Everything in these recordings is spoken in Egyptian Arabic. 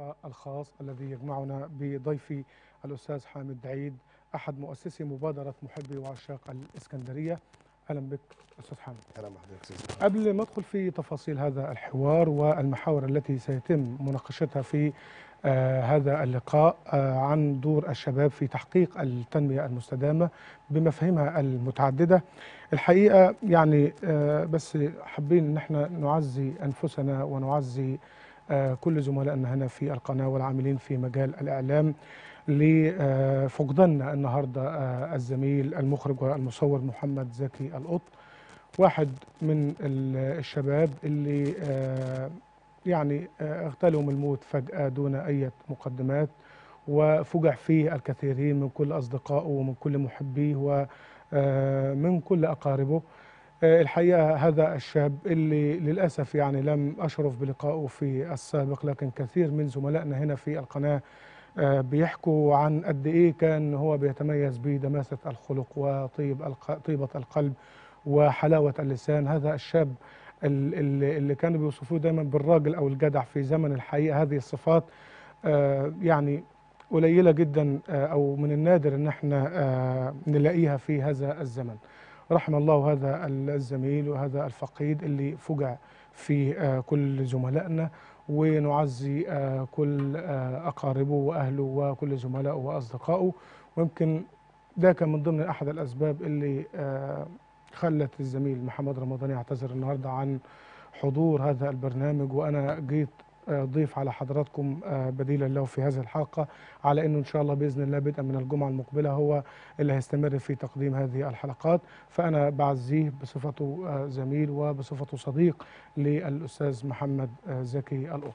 اللقاء الخاص الذي يجمعنا بضيفي الأستاذ حامد عيد أحد مؤسسي مبادرة محبي وعشاق الإسكندرية أهلا بك أستاذ حامد اهلا بحضرتك استاذ قبل ما أدخل في تفاصيل هذا الحوار والمحاور التي سيتم مناقشتها في آه هذا اللقاء آه عن دور الشباب في تحقيق التنمية المستدامة بمفاهيمها المتعددة الحقيقة يعني آه بس حابين ان احنا نعزي أنفسنا ونعزي آه كل زملائنا هنا في القناة والعاملين في مجال الإعلام لفقداننا النهاردة آه الزميل المخرج والمصور محمد زكي القط واحد من الشباب اللي آه يعني اغتالهم الموت فجأة دون أي مقدمات وفجع فيه الكثيرين من كل أصدقائه ومن كل محبيه ومن كل أقاربه الحقيقة هذا الشاب اللي للأسف يعني لم أشرف بلقائه في السابق لكن كثير من زملائنا هنا في القناة بيحكوا عن قد إيه كان هو بيتميز بدماسة الخلق وطيب طيبة القلب وحلاوة اللسان هذا الشاب اللي, اللي كانوا بيوصفوه دايما بالراجل او الجدع في زمن الحقيقه هذه الصفات آه يعني قليله جدا آه او من النادر ان احنا آه نلاقيها في هذا الزمن رحم الله هذا الزميل وهذا الفقيد اللي فجع في كل زملائنا ونعزي كل اقاربه واهله وكل زملائه واصدقائه ويمكن ده كان من ضمن احد الاسباب اللي خلت الزميل محمد رمضان يعتذر النهارده عن حضور هذا البرنامج وانا جيت ضيف على حضراتكم بديلا له في هذه الحلقه على انه ان شاء الله باذن الله بدءا من الجمعه المقبله هو اللي هيستمر في تقديم هذه الحلقات فانا بعزيه بصفته زميل وبصفته صديق للاستاذ محمد زكي القط.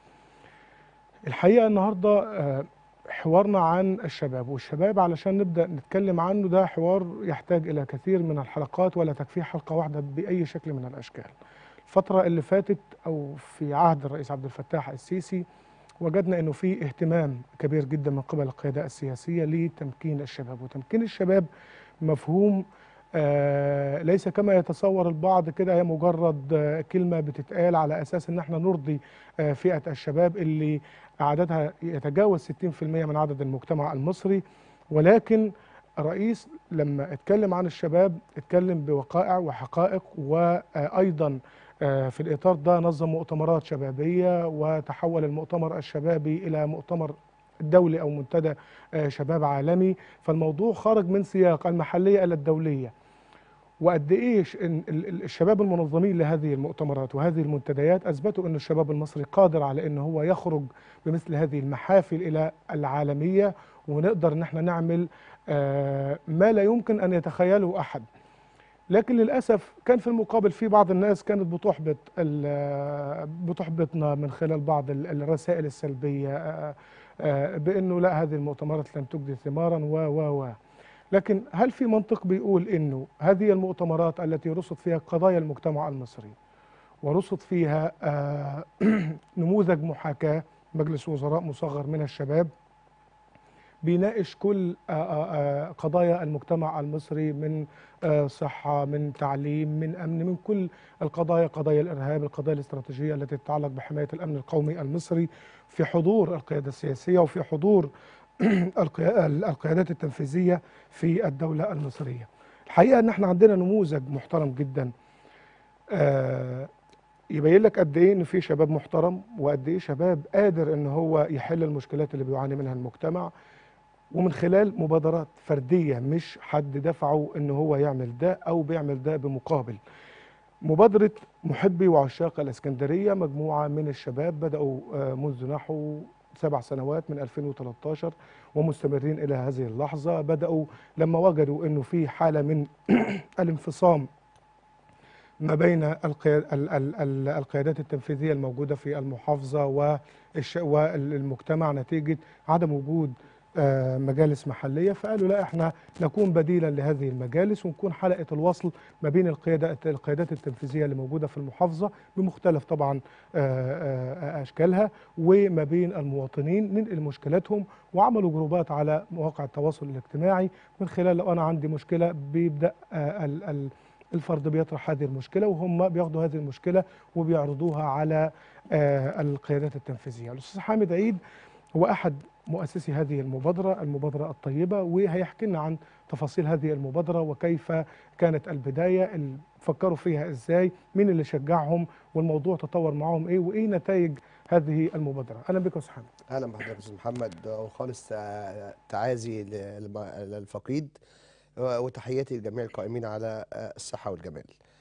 الحقيقه النهارده حوارنا عن الشباب والشباب علشان نبدا نتكلم عنه ده حوار يحتاج الى كثير من الحلقات ولا تكفيه حلقه واحده باي شكل من الاشكال. الفتره اللي فاتت او في عهد الرئيس عبد الفتاح السيسي وجدنا انه في اهتمام كبير جدا من قبل القياده السياسيه لتمكين الشباب وتمكين الشباب مفهوم آه ليس كما يتصور البعض كده هي مجرد آه كلمه بتتقال على اساس ان احنا نرضي آه فئه الشباب اللي عددها يتجاوز 60% من عدد المجتمع المصري ولكن الرئيس لما اتكلم عن الشباب اتكلم بوقائع وحقائق وايضا في الاطار ده نظم مؤتمرات شبابيه وتحول المؤتمر الشبابي الى مؤتمر دولي او منتدى شباب عالمي فالموضوع خرج من سياق المحليه الى الدوليه وقد ايه الشباب المنظمين لهذه المؤتمرات وهذه المنتديات اثبتوا ان الشباب المصري قادر على ان هو يخرج بمثل هذه المحافل الى العالميه ونقدر ان احنا نعمل ما لا يمكن ان يتخيله احد لكن للاسف كان في المقابل في بعض الناس كانت بتحبط بتحبطنا من خلال بعض الرسائل السلبيه بانه لا هذه المؤتمرات لن تجدي ثمارا و و و لكن هل في منطق بيقول انه هذه المؤتمرات التي رصد فيها قضايا المجتمع المصري ورصد فيها نموذج محاكاه مجلس وزراء مصغر من الشباب بيناقش كل قضايا المجتمع المصري من صحة من تعليم من أمن من كل القضايا قضايا الإرهاب القضايا الاستراتيجية التي تتعلق بحماية الأمن القومي المصري في حضور القيادة السياسية وفي حضور القيادات التنفيذية في الدولة المصرية الحقيقة أن احنا عندنا نموذج محترم جدا يبين لك قد ايه ان في شباب محترم وقد ايه شباب قادر ان هو يحل المشكلات اللي بيعاني منها المجتمع ومن خلال مبادرات فردية مش حد دفعه ان هو يعمل ده او بيعمل ده بمقابل مبادرة محبي وعشاق الاسكندرية مجموعة من الشباب بدأوا منذ نحو سبع سنوات من 2013 ومستمرين إلى هذه اللحظة بدأوا لما وجدوا أنه في حالة من الانفصام ما بين القيادات التنفيذية الموجودة في المحافظة والمجتمع نتيجة عدم وجود مجالس محليه فقالوا لا احنا نكون بديلا لهذه المجالس ونكون حلقه الوصل ما بين القياده القيادات التنفيذيه اللي موجوده في المحافظه بمختلف طبعا اشكالها وما بين المواطنين ننقل مشكلاتهم وعملوا جروبات على مواقع التواصل الاجتماعي من خلال لو انا عندي مشكله بيبدا الفرد بيطرح هذه المشكله وهم بياخدوا هذه المشكله وبيعرضوها على آه، القيادات التنفيذيه الاستاذ حامد عيد هو احد مؤسسي هذه المبادره المبادره الطيبه وهيحكي لنا عن تفاصيل هذه المبادره وكيف كانت البدايه ال- فكروا فيها ازاي مين اللي شجعهم والموضوع تطور معاهم ايه وايه نتائج هذه المبادره اهلا بك يا استاذ حامد اهلا بحضرتك يا استاذ محمد وخالص آه، تعازي للم- للفقيد و- وتحياتي لجميع القائمين على آه، الصحه والجمال.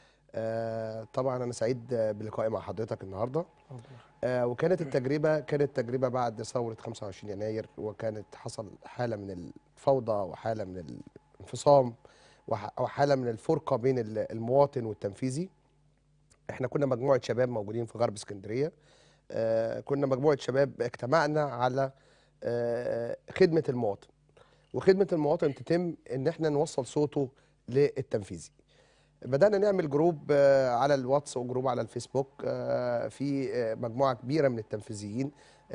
آه، طبعا انا سعيد بلقائي مع حضرتك النهارده آه، وكانت التجربه كانت تجربه بعد ثوره 25 يناير وكانت حصل حاله من الفوضى وحاله من الانفصام وح- وحاله من الفرقه بين ال- المواطن والتنفيذي. احنا كنا مجموعه شباب موجودين في غرب اسكندريه آه، كنا مجموعه شباب اجتمعنا على آه، خدمه المواطن وخدمه المواطن تتم ان احنا نوصل صوته للتنفيذي بدانا نعمل جروب آه، على الواتس وجروب على الفيسبوك آه، في آه، مجموعه كبيره من التنفيذيين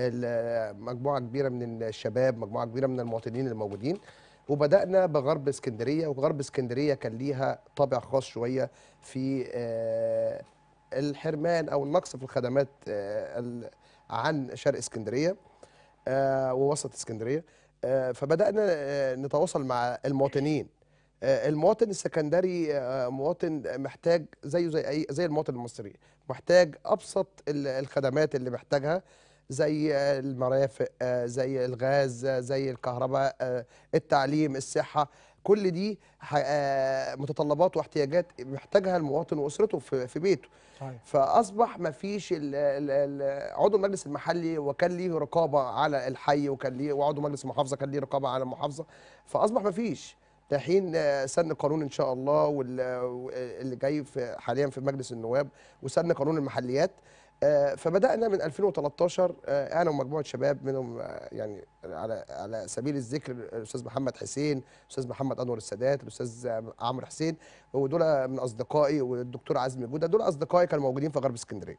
ال- مجموعه كبيره من الشباب مجموعه كبيره من المواطنين الموجودين وبدانا بغرب اسكندريه وغرب اسكندريه كان ليها طابع خاص شويه في آه، الحرمان او النقص في الخدمات آه، ال- عن شرق اسكندريه آه، ووسط اسكندريه آه، فبدانا آه، نتواصل مع المواطنين آه، المواطن السكندري آه، مواطن محتاج زيه زي اي زي المواطن المصري محتاج ابسط ال- الخدمات اللي محتاجها زي آه، المرافق آه، زي الغاز آه، زي الكهرباء آه، التعليم الصحه كل دي ح- آه، متطلبات واحتياجات محتاجها المواطن واسرته في في بيته صحيح فاصبح ما فيش ال- ال- ال- عضو المجلس المحلي وكان ليه رقابه على الحي وكان ليه وعضو مجلس المحافظه كان ليه رقابه على المحافظه فاصبح ما فيش لحين آه، سن قانون ان شاء الله واللي جاي في حاليا في مجلس النواب وسن قانون المحليات آه، فبدانا من 2013 آه، انا ومجموعه شباب منهم آه، يعني على على سبيل الذكر الاستاذ محمد حسين الاستاذ محمد انور السادات الاستاذ آه، عمرو حسين ودول من اصدقائي والدكتور عزمي جوده دول اصدقائي كانوا موجودين في غرب اسكندريه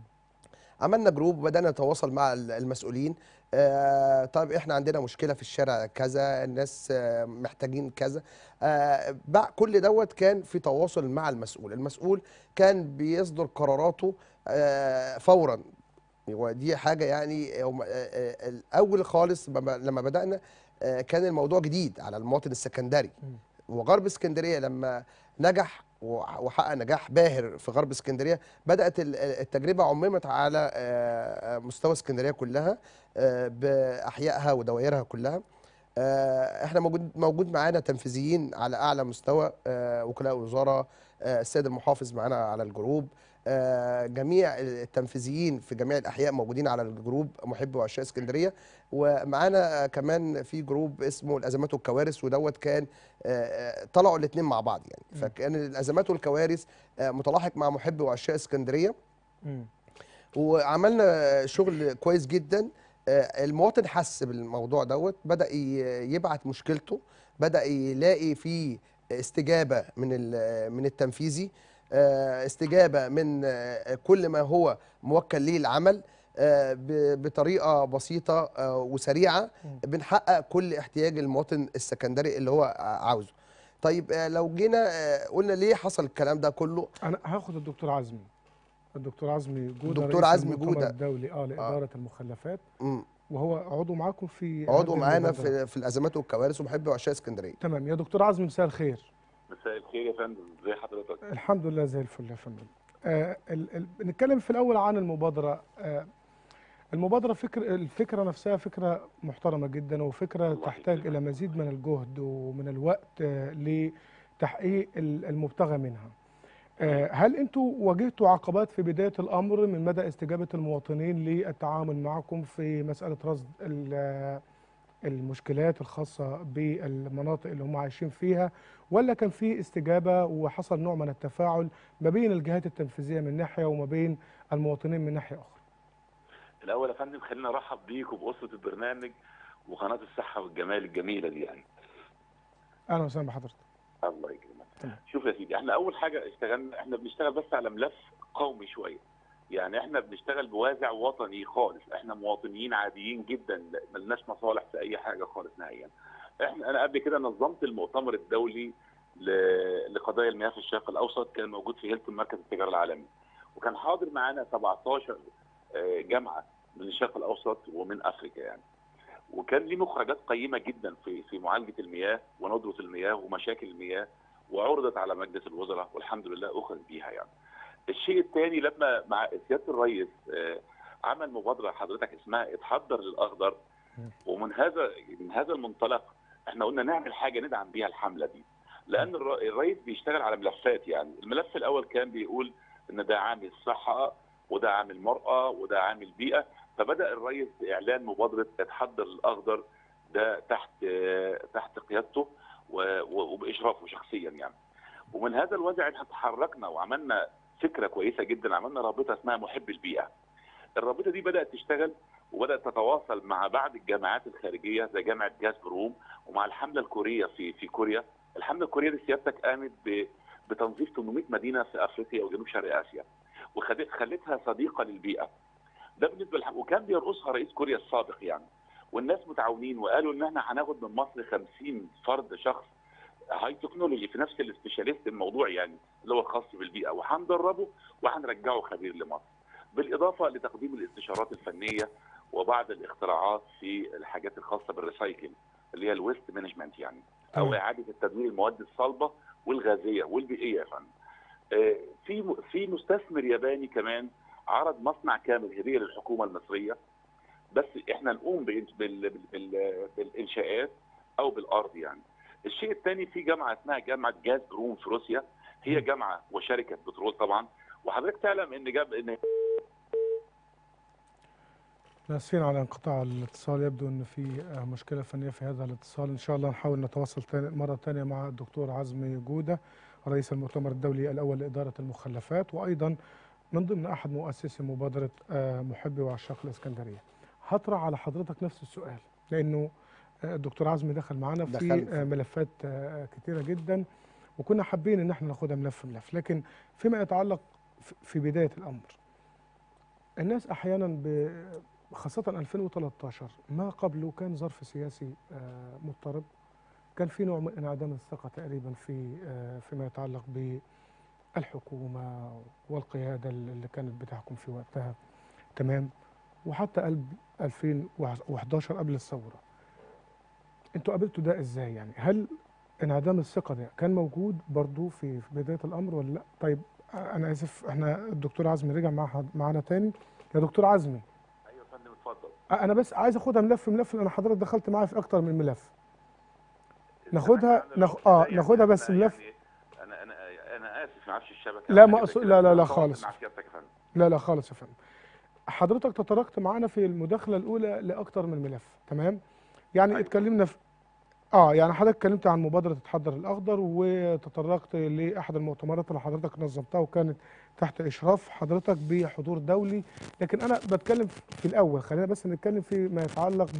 عملنا جروب وبدانا نتواصل مع ال- المسؤولين آه طيب احنا عندنا مشكله في الشارع كذا الناس آه محتاجين كذا آه بع- كل دوت كان في تواصل مع المسؤول المسؤول كان بيصدر قراراته آه فورا ودي حاجه يعني هم- آه، آه، الاول خالص بم- لما بدانا آه، كان الموضوع جديد على المواطن السكندري وغرب اسكندريه لما نجح وح- وحقق نجاح باهر في غرب اسكندريه بدات ال- التجربه عممت على آه، آه، مستوى اسكندريه كلها آه، باحيائها ودوائرها كلها آه، احنا موجود موجود معانا تنفيذيين على اعلى مستوى آه، وكلاء الوزاره آه، السيد المحافظ معانا على الجروب آه، جميع التنفيذيين في جميع الاحياء موجودين على الجروب محب وعشاق اسكندريه ومعانا آه، كمان في جروب اسمه الازمات والكوارث ودوت كان آه، آه، طلعوا الاثنين مع بعض يعني مم. فكان الازمات والكوارث آه، متلاحق مع محب وعشاق اسكندريه مم. وعملنا شغل كويس جدا آه، المواطن حس بالموضوع دوت بدا ي- يبعت مشكلته بدا يلاقي فيه استجابه من ال- من التنفيذي آه، استجابه من آه، كل ما هو موكل ليه العمل آه، ب- بطريقه بسيطه آه، وسريعه مم. بنحقق كل احتياج المواطن السكندري اللي هو عاوزه طيب آه، لو جينا آه، قلنا ليه حصل الكلام ده كله انا هاخد الدكتور عزمي الدكتور عزمي جوده دكتور رئيس عزمي المؤتمر جودة. الدولي اه لاداره المخلفات مم. وهو عضو معاكم في عضو هذه معانا المبادرة. في في الازمات والكوارث ومحب وعشاق اسكندريه تمام يا دكتور عزمي مساء الخير مساء الخير يا فندم ازي حضرتك الحمد لله زي الفل يا فندم آه ال- ال- نتكلم في الاول عن المبادره آه المبادره فكر الفكره نفسها فكره محترمه جدا وفكره الله تحتاج يسلمك. الى مزيد من الجهد ومن الوقت آه لتحقيق ال- المبتغى منها آه هل انتوا واجهتوا عقبات في بدايه الامر من مدى استجابه المواطنين للتعامل معكم في مساله رصد ال- المشكلات الخاصة بالمناطق اللي هم عايشين فيها ولا كان في استجابة وحصل نوع من التفاعل ما بين الجهات التنفيذية من ناحية وما بين المواطنين من ناحية أخرى الاول يا فندم خلينا ارحب بيك وباسره البرنامج وقناه الصحه والجمال الجميله دي يعني أهلا وسهلا بحضرتك الله يكرمك تمام. شوف يا سيدي احنا اول حاجه اشتغلنا احنا بنشتغل بس على ملف قومي شويه يعني احنا بنشتغل بوازع وطني خالص احنا مواطنيين عاديين جدا ملناش مصالح في اي حاجه خالص نهائيا احنا انا قبل كده نظمت المؤتمر الدولي ل- لقضايا المياه في الشرق الاوسط كان موجود في هيلتون مركز التجاره العالمي وكان حاضر معانا 17 آه، جامعه من الشرق الاوسط ومن افريقيا يعني وكان ليه مخرجات قيمه جدا في في معالجه المياه وندره المياه ومشاكل المياه وعرضت على مجلس الوزراء والحمد لله اخذ بيها يعني. الشيء الثاني لما مع سياده الرئيس آه، عمل مبادره حضرتك اسمها اتحضر للاخضر ومن هذا من هذا المنطلق احنا قلنا نعمل حاجه ندعم بيها الحمله دي لان الر- الرئيس بيشتغل على ملفات يعني الملف الاول كان بيقول ان ده عامل الصحه وده عامل المراه وده عامل بيئه فبدا الرئيس باعلان مبادره اتحضر الاخضر ده تحت آه، تحت قيادته و- و- وباشرافه شخصيا يعني ومن هذا الوضع احنا تحركنا وعملنا فكره كويسه جدا عملنا رابطه اسمها محب البيئه الرابطه دي بدات تشتغل وبدات تتواصل مع بعض الجامعات الخارجيه زي جامعه جاز بروم ومع الحمله الكوريه في في كوريا الحمله الكوريه دي سيادتك قامت ب- بتنظيف 800 مدينه في افريقيا وجنوب شرق اسيا وخلتها صديقه للبيئه ده بالنسبه للح... وكان بيرقصها رئيس كوريا السابق يعني والناس متعاونين وقالوا ان احنا هناخد من مصر 50 فرد شخص هاي تكنولوجي في نفس السبيشاليست الموضوع يعني اللي هو الخاص بالبيئه وهندربه وهنرجعه خبير لمصر بالاضافه لتقديم الاستشارات الفنيه وبعض الاختراعات في الحاجات الخاصه بالريسايكل اللي هي الويست مانجمنت يعني او تمام. اعاده التدوير المواد الصلبه والغازيه والبيئيه يا فندم. آه، في م- في مستثمر ياباني كمان عرض مصنع كامل هديه للحكومه المصريه بس احنا نقوم بال- بال- بال- بالانشاءات او بالارض يعني. الشيء الثاني في جامعه اسمها جامعه جاز بروم في روسيا هي جامعه وشركه بترول طبعا وحضرتك تعلم ان جاب ان اسفين على انقطاع الاتصال يبدو ان في آه، مشكله فنيه في هذا الاتصال ان شاء الله نحاول نتواصل تاني مره ثانيه مع الدكتور عزمي جوده رئيس المؤتمر الدولي الاول لاداره المخلفات وايضا من ضمن احد مؤسسي مبادره آه، محبي وعشاق الاسكندريه هطرح على حضرتك نفس السؤال لانه آه، الدكتور عزمي دخل معنا في دخلنا. آه، ملفات آه، كتيره جدا وكنا حابين ان احنا ناخدها ملف ملف لكن فيما يتعلق في- في بدايه الامر الناس احيانا ب خاصة 2013 ما قبله كان ظرف سياسي آه، مضطرب كان في نوع من انعدام الثقة تقريبا في آه، فيما يتعلق بالحكومة والقيادة اللي كانت بتحكم في وقتها تمام وحتى قلب 2011 قبل الثورة انتوا قابلتوا ده ازاي يعني هل انعدام الثقة ده كان موجود برضو في في بداية الأمر ولا لا طيب آه، أنا آسف احنا الدكتور عزمي رجع مع معانا تاني يا دكتور عزمي ايوه يا فندم اتفضل انا بس عايز اخدها ملف ملف لان حضرتك دخلت معايا في اكتر من ملف ناخدها- أنا ناخ- آه، يعني ناخدها بس أنا ملف. يعني انا انا انا اسف ما اعرفش الشبكه لا، أو ما حاجة أقصد- زي كده. لا، لا، لا أنا متواصل خالص. مع سيادتك يا فندم لا لا خالص يا فندم حضرتك تطرقت معانا في المداخله الاولى لاكتر من ملف تمام يعني أيوة. اتكلمنا في اه يعني حضرتك اتكلمت عن مبادره تحضر الاخضر وتطرقت لاحد المؤتمرات اللي حضرتك نظمتها وكانت تحت اشراف حضرتك بحضور دولي لكن انا بتكلم في الاول خلينا بس نتكلم في ما يتعلق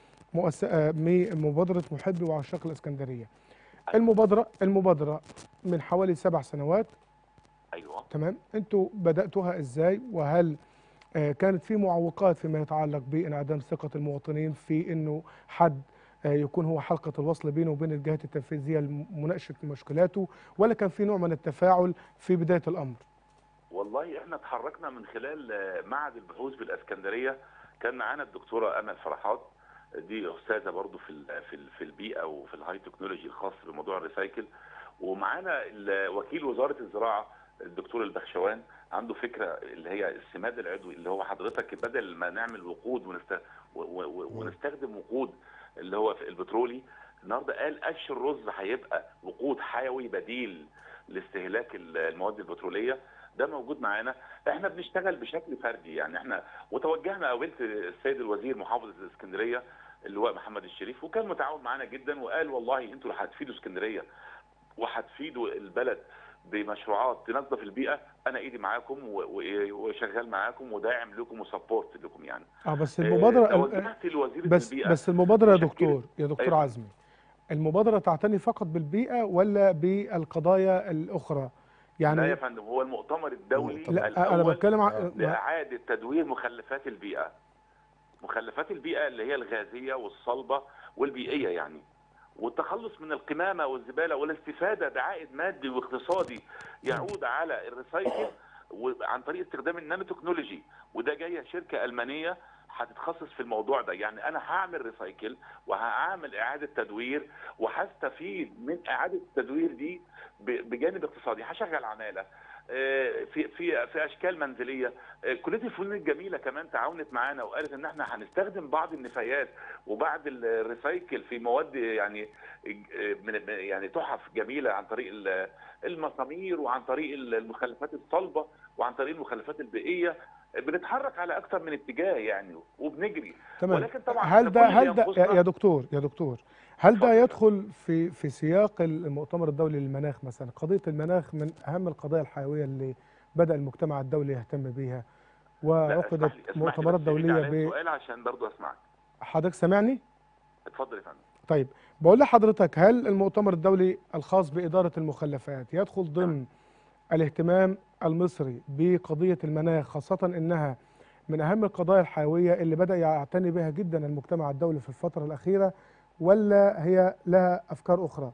بمؤسسه مبادره محبي وعشاق الاسكندريه المبادره المبادره من حوالي سبع سنوات ايوه تمام انتوا بداتوها ازاي وهل آه، كانت في معوقات فيما يتعلق بانعدام ثقه المواطنين في انه حد آه، يكون هو حلقه الوصل بينه وبين الجهات التنفيذيه لمناقشه مشكلاته ولا كان في نوع من التفاعل في بدايه الامر والله احنا اتحركنا من خلال آه، معهد البحوث بالاسكندريه كان معانا الدكتوره امل فرحات دي استاذه برضو في ال- في ال- في البيئه وفي الهاي تكنولوجي الخاص بموضوع الريسايكل ومعانا ال- وكيل وزاره الزراعه الدكتور البخشوان عنده فكره اللي هي السماد العضوي اللي هو حضرتك بدل ما نعمل وقود ونست... و- و- و- ونستخدم وقود اللي هو في البترولي النهارده قال قش الرز هيبقى وقود حيوي بديل لاستهلاك ال- المواد البتروليه ده موجود معانا احنا بنشتغل بشكل فردي يعني احنا وتوجهنا قابلت السيد الوزير محافظ الاسكندريه اللواء محمد الشريف وكان متعاون معانا جدا وقال والله انتوا اللي هتفيدوا اسكندريه وهتفيدوا البلد بمشروعات تنظف البيئه انا ايدي معاكم و- و- وشغال معاكم وداعم لكم وسبورت لكم يعني اه بس آه، المبادره ال- توجهت لوزيره بس البيئه بس المبادره يا مشكلة- دكتور يا دكتور أيوة. عزمي المبادره تعتني فقط بالبيئه ولا بالقضايا الاخرى لا يعني يا فندم هو المؤتمر الدولي لا انا الأول بتكلم عن لإعادة تدوير مخلفات البيئة مخلفات البيئة اللي هي الغازية والصلبة والبيئية يعني والتخلص من القمامه والزباله والاستفاده بعائد مادي واقتصادي يعود على الريسايكل وعن طريق استخدام النانو تكنولوجي وده جايه شركه المانيه هتتخصص في الموضوع ده يعني انا هعمل ريسايكل وهعمل اعاده تدوير وهستفيد من اعاده التدوير دي ب- بجانب اقتصادي هشغل عماله آه، في في في اشكال منزليه آه، كليه الفنون الجميله كمان تعاونت معانا وقالت ان احنا هنستخدم بعض النفايات وبعض الريسايكل في مواد يعني آه، من يعني تحف جميله عن طريق ال- المسامير وعن طريق المخلفات الصلبه وعن طريق المخلفات البيئيه بنتحرك على اكثر من اتجاه يعني وبنجري تمام ولكن طبعا هل ده كل هل ده ينقصنا- يا يا دكتور يا دكتور هل ده اتفضل. يدخل في في سياق المؤتمر الدولي للمناخ مثلا قضيه المناخ من اهم القضايا الحيويه اللي بدا المجتمع الدولي يهتم بيها لا، وعقدت اسمح لي- اسمح لي مؤتمرات بس تعيد دوليه عليا ب سؤال عشان برضو اسمعك حضرتك سامعني اتفضل يا فندم طيب بقول لحضرتك هل المؤتمر الدولي الخاص بإدارة المخلفات يدخل ضمن الاهتمام المصري بقضية المناخ خاصة إنها من أهم القضايا الحيوية اللي بدأ يعتني بها جدا المجتمع الدولي في الفترة الأخيرة ولا هي لها أفكار أخرى؟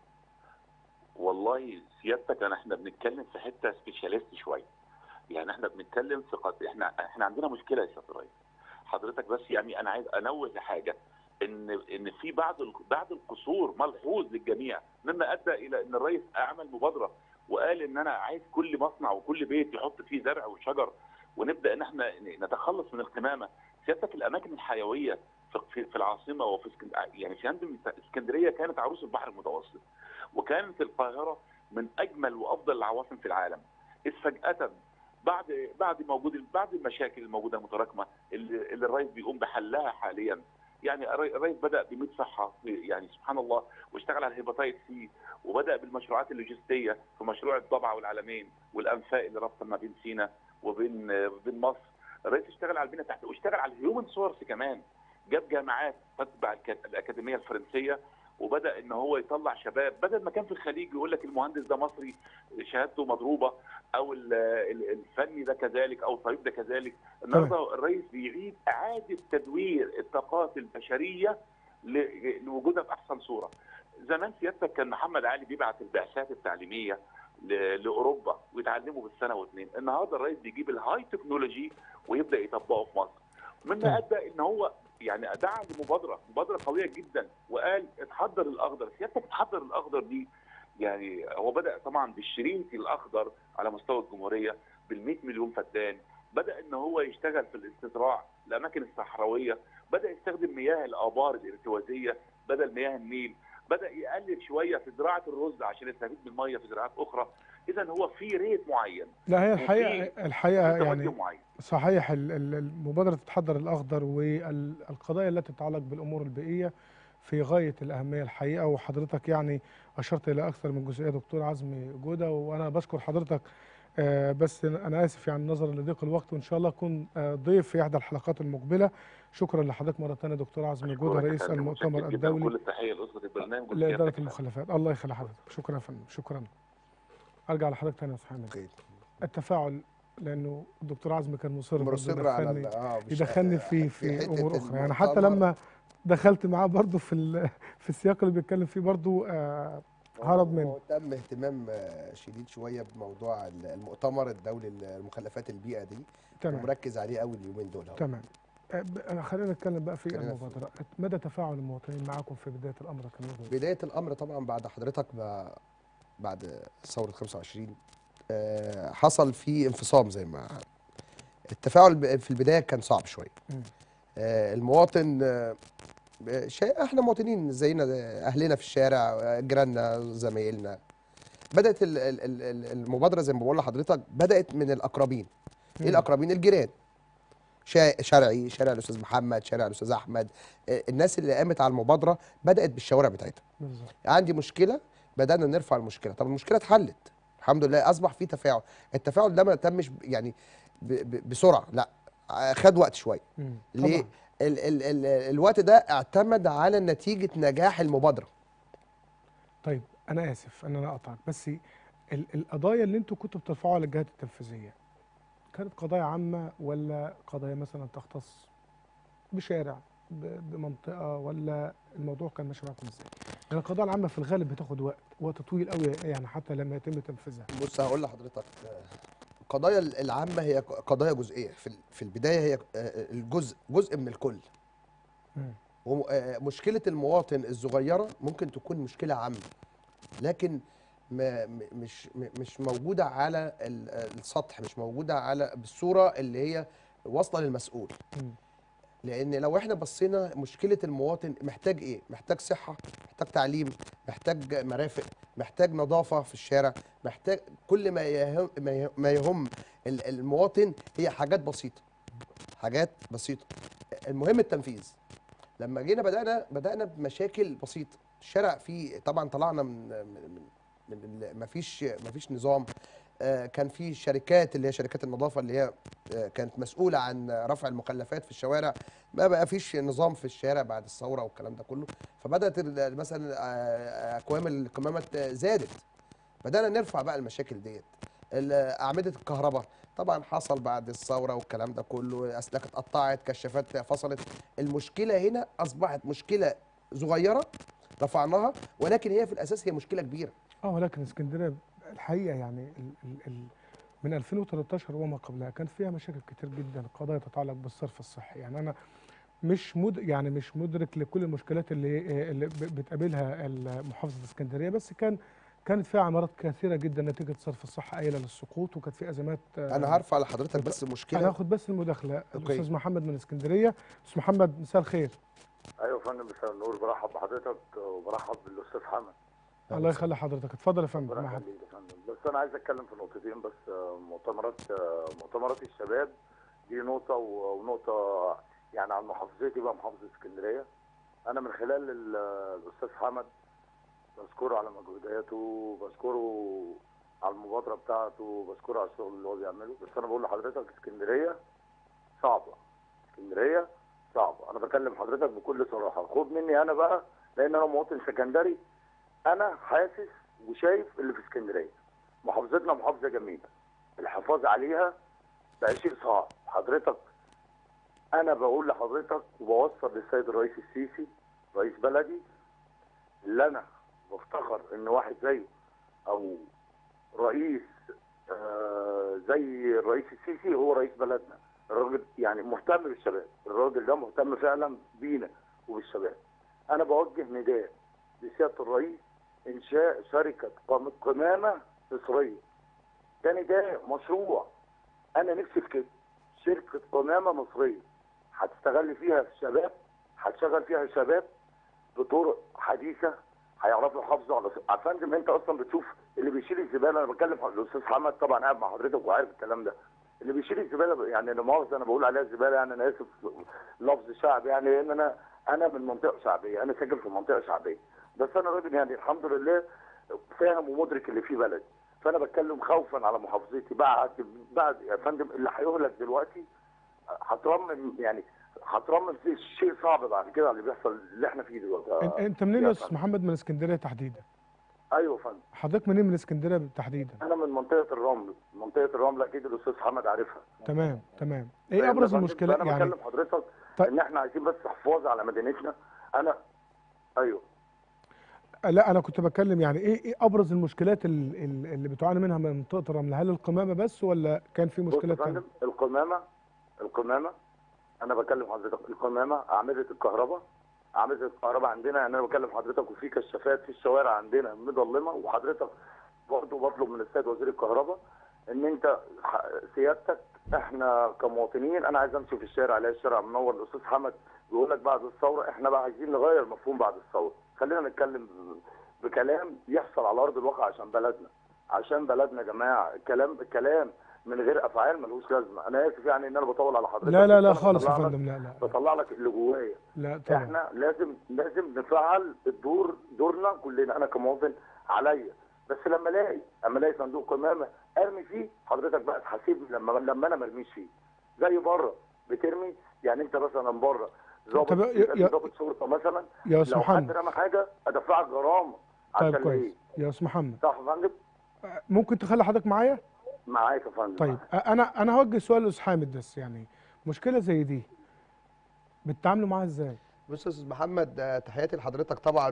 والله سيادتك انا احنا بنتكلم في حته سبيشاليست شويه يعني احنا بنتكلم في قضية احنا احنا عندنا مشكله يا سياده الرئيس حضرتك بس يعني انا عايز انوه لحاجه ان ان في بعض ال- بعض القصور ملحوظ للجميع مما ادى الى ان الرئيس اعمل مبادره وقال ان انا عايز كل مصنع وكل بيت يحط فيه زرع وشجر ونبدا ان احنا نتخلص من القمامه سيادتك الاماكن الحيويه في- في في العاصمه وفي اسكند- يعني في عندنا اسكندريه كانت عروس البحر المتوسط وكانت القاهره من اجمل وافضل العواصم في العالم اذ فجاه بعد بعد موجود بعد المشاكل الموجوده المتراكمه اللي, اللي الرئيس بيقوم بحلها حاليا يعني الري- الرئيس بدا ب 100 صحه يعني سبحان الله واشتغل على الهيباتايت سي وبدا بالمشروعات اللوجستيه في مشروع الضبعه والعلمين والانفاق اللي رابطه ما بين سينا وبين وبين مصر الرئيس اشتغل على البنيه التحتيه واشتغل على الهيومن سورس كمان جاب جامعات تتبع الك- الاكاديميه الفرنسيه وبدا ان هو يطلع شباب بدل ما كان في الخليج يقول لك المهندس ده مصري شهادته مضروبه او ال- ال- الفني ده كذلك او الطبيب ده كذلك النهارده الرئيس بيعيد اعاده تدوير الطاقات البشريه ل- لوجودها في احسن صوره زمان سيادتك كان محمد علي بيبعت البعثات التعليميه ل- لاوروبا ويتعلموا بالسنه واثنين النهارده الرئيس بيجيب الهاي تكنولوجي ويبدا يطبقه في مصر مما طيب. ادى ان هو يعني دعا لمبادره مبادره قويه جدا وقال اتحضر الاخضر سيادتك اتحضر الاخضر دي يعني هو بدا طبعا بالشريط الاخضر على مستوى الجمهوريه بال 100 مليون فدان بدا ان هو يشتغل في الاستزراع الاماكن الصحراويه بدا يستخدم مياه الابار الارتوازيه بدل مياه النيل بدا يقلل شويه في زراعه الرز عشان يستفيد من الميه في زراعات اخرى اذا هو في ريت معين لا هي وفي- الحقيقة الحقيقة في يعني توجه معين صحيح ال- ال- المبادرة تتحضر الأخضر والقضايا التي تتعلق بالأمور البيئية في غاية الأهمية الحقيقة وحضرتك يعني أشرت إلى أكثر من جزئية دكتور عزمي جودة وأنا بشكر حضرتك آه، بس أنا آسف يعني نظرا لضيق الوقت وإن شاء الله أكون آه، ضيف في إحدى الحلقات المقبلة شكرا لحضرتك مرة ثانية دكتور عزمي جودة أشكرك يا رئيس فندم، المؤتمر متشكر جداً الدولي وكل التحيه لاسره البرنامج لإدارة ولسيادتك يا فندم. المخلفات الله يخلي حضرتك شكرا يا فندم شكرا أرجع لحضرتك ثاني يا أستاذ حامد خير. التفاعل لأنه الدكتور عزمي كان مصر برضه مصر على يدخلني ال- اه مش- يدخلني في في حتة امور اخرى يعني حتى المؤتمر. لما دخلت معاه برضه في ال- في السياق اللي بيتكلم فيه برضه آه هرب هو منه تم اهتمام آه، شديد شويه بموضوع ال- المؤتمر الدولي لمخلفات البيئه دي تمام ومركز عليه قوي اليومين دول أهو. تمام آه، ب- أنا خلينا نتكلم بقى في خلينا في- المبادره مدى تفاعل المواطنين معاكم في بدايه الامر كان إيه؟ بدايه الامر طبعا بعد حضرتك ب- بعد ثوره 25 آه، حصل في انفصام زي ما التفاعل ب- في البدايه كان صعب شويه مم. آه، المواطن آه، شيء احنا مواطنين زينا زي اهلنا في الشارع آه، جيراننا زمايلنا بدات ال- ال- ال- ال- المبادره زي ما بقول لحضرتك بدات من الاقربين ايه مم. الاقربين الجيران شا- شارعي شارع الاستاذ محمد شارع الاستاذ احمد آه، الناس اللي قامت على المبادره بدات بالشوارع بتاعتها بالظبط عندي مشكله بدانا نرفع المشكله طب المشكله اتحلت الحمد لله اصبح في تفاعل التفاعل ده ما تمش ب- يعني ب ب بسرعه لا آه، خد وقت شويه مم. ليه طبعاً. ال ال ال الوقت ده اعتمد على نتيجه نجاح المبادره طيب انا اسف ان انا اقطعك بس ال- القضايا اللي انتوا كنتوا بترفعوها على الجهات التنفيذيه كانت قضايا عامه ولا قضايا مثلا تختص بشارع ب- بمنطقه ولا الموضوع كان ماشي معاكم ازاي؟ لان القضايا العامه في الغالب بتاخد وقت وقت طويل قوي يعني حتى لما يتم تنفيذها بص هقول لحضرتك آه، القضايا العامه هي قضايا جزئيه في ال- في البدايه هي آه، الجزء جزء من الكل مم. ومشكله المواطن الصغيره ممكن تكون مشكله عامه لكن ما م- مش م- مش موجوده على ال- السطح مش موجوده على بالصوره اللي هي واصله للمسؤول مم. لان لو احنا بصينا مشكله المواطن محتاج ايه محتاج صحه محتاج تعليم محتاج مرافق محتاج نظافه في الشارع محتاج كل ما يهم ما يه- ما يهم ال- المواطن هي حاجات بسيطه حاجات بسيطه المهم التنفيذ لما جينا بدانا بدانا بمشاكل بسيطه الشارع فيه طبعا طلعنا من من من ما فيش ما فيش نظام آه، كان في شركات اللي هي شركات النظافه اللي هي آه، كانت مسؤوله عن رفع المخلفات في الشوارع ما بقى فيش نظام في الشارع بعد الثوره والكلام ده كله فبدات ال- مثلا آه، اكوام القمامه زادت بدانا نرفع بقى المشاكل ديت ال- اعمده الكهرباء طبعا حصل بعد الثوره والكلام ده كله اسلاك اتقطعت كشافات فصلت المشكله هنا اصبحت مشكله صغيره رفعناها ولكن هي في الاساس هي مشكله كبيره اه ولكن اسكندريه الحقيقه يعني ال ال ال من 2013 وما قبلها كان فيها مشاكل كتير جدا قضايا تتعلق بالصرف الصحي يعني انا مش مد يعني مش مدرك لكل المشكلات اللي اللي ب- بتقابلها ال- محافظه اسكندريه بس كان كانت فيها عمارات كثيره جدا نتيجه صرف الصحه قايله للسقوط وكانت في ازمات آه، انا هرفع لحضرتك بس انا مشكله هاخد بس المداخله أوكي. الاستاذ محمد من اسكندريه استاذ محمد مساء الخير ايوه يا فندم مساء النور برحب بحضرتك وبرحب بالاستاذ حمد الله يخلي حضرتك اتفضل يا فندم ربنا معاك. يخليك يا فندم بس انا عايز اتكلم في نقطتين بس آه، مؤتمرات آه، مؤتمرات الشباب دي نقطه و- ونقطه يعني عن محافظتي بقى محافظه اسكندريه انا من خلال ال- الاستاذ حمد بشكره على مجهوداته بشكره على المبادره بتاعته بشكره على الشغل اللي هو بيعمله بس انا بقول لحضرتك اسكندريه صعبه اسكندريه صعبه انا بكلم حضرتك بكل صراحه خد مني انا بقى لان انا مواطن سكندري انا حاسس وشايف اللي في اسكندريه محافظتنا محافظه جميله الحفاظ عليها بقى شيء صعب حضرتك انا بقول لحضرتك وبوصل للسيد الرئيس السيسي رئيس بلدي اللي انا بفتخر ان واحد زيه او رئيس آه زي الرئيس السيسي هو رئيس بلدنا الراجل يعني مهتم بالشباب الراجل ده مهتم فعلا بينا وبالشباب انا بوجه نداء لسياده الرئيس انشاء شركه قم- قمامه مصريه ده نداء مشروع انا نفسي في كده شركه قمامه مصريه هتستغل فيها الشباب هتشغل فيها الشباب بطرق حديثه هيعرفوا يحافظوا على على فندم انت اصلا بتشوف اللي بيشيل الزباله انا بتكلم الاستاذ محمد طبعا قاعد مع حضرتك وعارف الكلام ده اللي بيشيل الزباله يعني لا مؤاخذه انا بقول عليها زباله يعني انا اسف لفظ شعبي يعني لان انا انا من منطقه شعبيه انا ساكن في منطقه شعبيه بس انا راجل يعني الحمد لله فاهم ومدرك اللي في بلدي فانا بتكلم خوفا على محافظتي بعد بعد يا فندم اللي هيهلك دلوقتي هترمم يعني هترمم في شيء صعب بعد كده على اللي بيحصل اللي احنا فيه دلوقتي انت انت منين يا يا استاذ فندم. محمد من اسكندريه تحديدا ايوه يا فندم حضرتك منين من اسكندريه تحديدا انا من منطقه الرمل منطقه الرمل اكيد الاستاذ حمد عارفها تمام تمام ايه فاهم ابرز يا فندم؟ المشكلات فانا يعني بكلم حضرتك طيب. ان احنا عايزين بس حفاظ على مدينتنا انا ايوه لا انا كنت بتكلم يعني ايه ايه ابرز المشكلات ال- ال- اللي بتعاني منها من منطقه الرمل هل القمامه بس ولا كان في بص يا مشكلات فندم ثانيه القمامه القمامه انا بكلم حضرتك القمامه اعمده الكهرباء اعمده الكهرباء عندنا يعني انا بكلم حضرتك وفي كشافات في الشوارع عندنا مظلمه وحضرتك برضه بطلب من السيد وزير الكهرباء ان انت ح- سيادتك احنا كمواطنين انا عايز امشي في الشارع الاقي الشارع منور الاستاذ حمد بيقول لك بعد الثوره احنا بقى عايزين نغير مفهوم بعد الثوره خلينا نتكلم ب- بكلام يحصل على ارض الواقع عشان بلدنا عشان بلدنا يا جماعه الكلام الكلام من غير افعال ملوش لازمه انا اسف يعني ان انا بطول على حضرتك لا لا لا بس أنا خالص يا بطلع لك- فندم لا لا بطلع لك اللي جوايا لا طبعا احنا لازم لازم نفعل الدور دورنا كلنا انا كمواطن عليا بس لما الاقي لما الاقي صندوق قمامه ارمي فيه حضرتك بقى تحاسبني لما لما انا ما ارميش فيه زي بره بترمي يعني انت مثلا بره ضابط طب يا- يبقى في يا- ضابط شرطه مثلا يا استاذ لو حد محمد رمى حاجه ادفعك غرامه طيب عشان كويس ايه يا استاذ محمد صح يا فندم ممكن تخلي حضرتك معايا معاك يا فندم طيب انا انا هوجه سؤال للاستاذ حامد بس يعني مشكله زي دي بتتعاملوا معاها ازاي بص يا استاذ محمد آه، تحياتي لحضرتك طبعا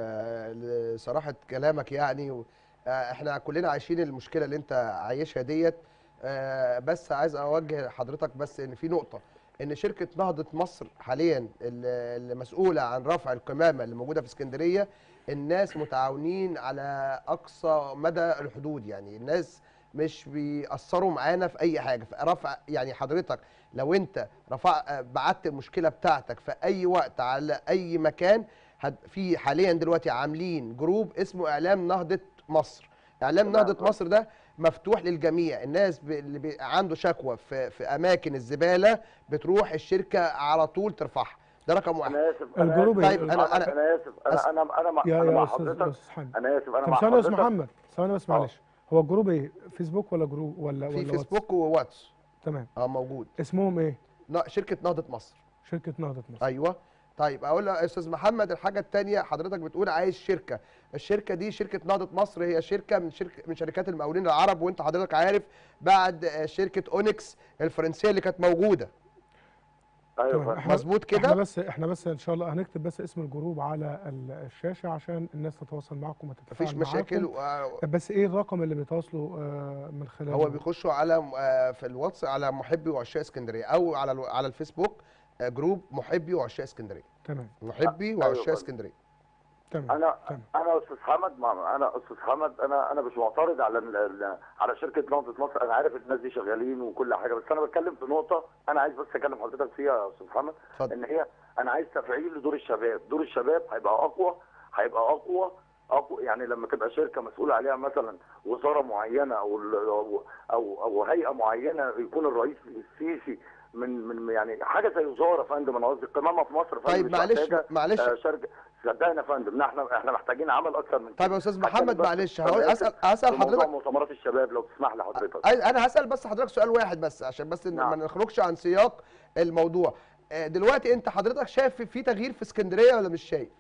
ولصراحه كلامك يعني و- آه، احنا كلنا عايشين المشكله اللي انت عايشها ديت آه، بس عايز اوجه لحضرتك بس ان في نقطه ان شركه نهضه مصر حاليا اللي اللي مسؤوله عن رفع القمامه اللي موجوده في اسكندريه الناس متعاونين على اقصى مدى الحدود يعني الناس مش بيأثروا معانا في اي حاجه في رفع يعني حضرتك لو انت رفع بعت المشكله بتاعتك في اي وقت على اي مكان هت- في حاليا دلوقتي عاملين جروب اسمه اعلام نهضه مصر اعلام تمام. نهضه مصر ده مفتوح للجميع الناس ب- اللي بي- عنده شكوى في في اماكن الزباله بتروح الشركه على طول ترفعها ده رقم واحد انا اسف انا الجروب آسف. إيه؟ طيب، أنا- انا أنا- انا اسف أس- انا انا انا مع, يا أنا يا مع استاذ يا حضرتك استاذ حامد انا اسف انا طب مع ثواني يا استاذ حضرتك محمد ثواني بس آه. معلش هو الجروب ايه فيسبوك ولا جروب ولا في ولا واتس؟ فيسبوك وواتس تمام اه موجود اسمهم ايه ن- شركه نهضه مصر شركه نهضه مصر ايوه طيب اقول له يا استاذ محمد الحاجه الثانيه حضرتك بتقول عايز شركه الشركه دي شركه نهضه مصر هي شركه من شركه من شركات المقاولين العرب وانت حضرتك عارف بعد آه، شركه اونكس الفرنسيه اللي كانت موجوده ايوه تمام. فاهم. احنا مظبوط احنا كده بس احنا بس ان شاء الله هنكتب بس اسم الجروب على ال- الشاشه عشان الناس تتواصل معكم وتتفاعل مفيش مشاكل معاكم. و- بس ايه الرقم اللي بيتواصلوا آه، من خلاله هو بيخشوا على آه، في الواتس على محبي وعشاق اسكندريه او على الو- على الفيسبوك آه، جروب محبي وعشاق اسكندريه تمام محبي أيوة وعشاق فندم. اسكندريه تمام انا تمام انا استاذ حمد مع- انا استاذ حمد انا انا مش معترض على ال- ال- على شركه نهضه مصر انا عارف الناس دي شغالين وكل حاجه بس انا بتكلم في نقطه انا عايز بس اكلم حضرتك فيها يا استاذ حمد اتفضل ان هي انا عايز تفعيل لدور الشباب دور الشباب هيبقى اقوى هيبقى اقوى اقوى يعني لما تبقى شركه مسؤول عليها مثلا وزاره معينه او ال- او او, أو هيئه معينه يكون الرئيس السيسي من من يعني حاجه زي وزاره يا فندم انا قصدي القمامه في مصر يا فندم طيب مش معلش محتاجة، معلش آه، شركه صدقني يا فندم احنا احنا محتاجين عمل اكتر من كده طيب يا استاذ هتكلم محمد بس معلش في هقول اسال اسال في موضوع حضرتك مؤتمرات الشباب لو تسمح لي حضرتك عايز- انا هسال بس حضرتك سؤال واحد بس عشان بس إن نعم. ما نخرجش عن سياق الموضوع آه، دلوقتي انت حضرتك شايف في- في تغيير في اسكندريه ولا مش شايف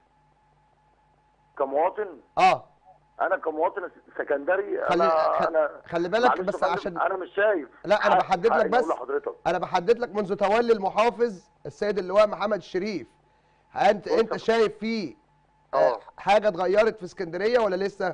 كمواطن اه انا كمواطن سكندري خلي انا خ- انا خلي بالك معلش يا بس فندم، عشان انا مش شايف لا، أنا حق- بحدد لك حقي بس. أقول لحضرتك انا بحدد لك منذ تولي المحافظ السيد اللواء محمد الشريف انت بص انت يا- شايف في آه، اه حاجه اتغيرت في اسكندريه ولا لسه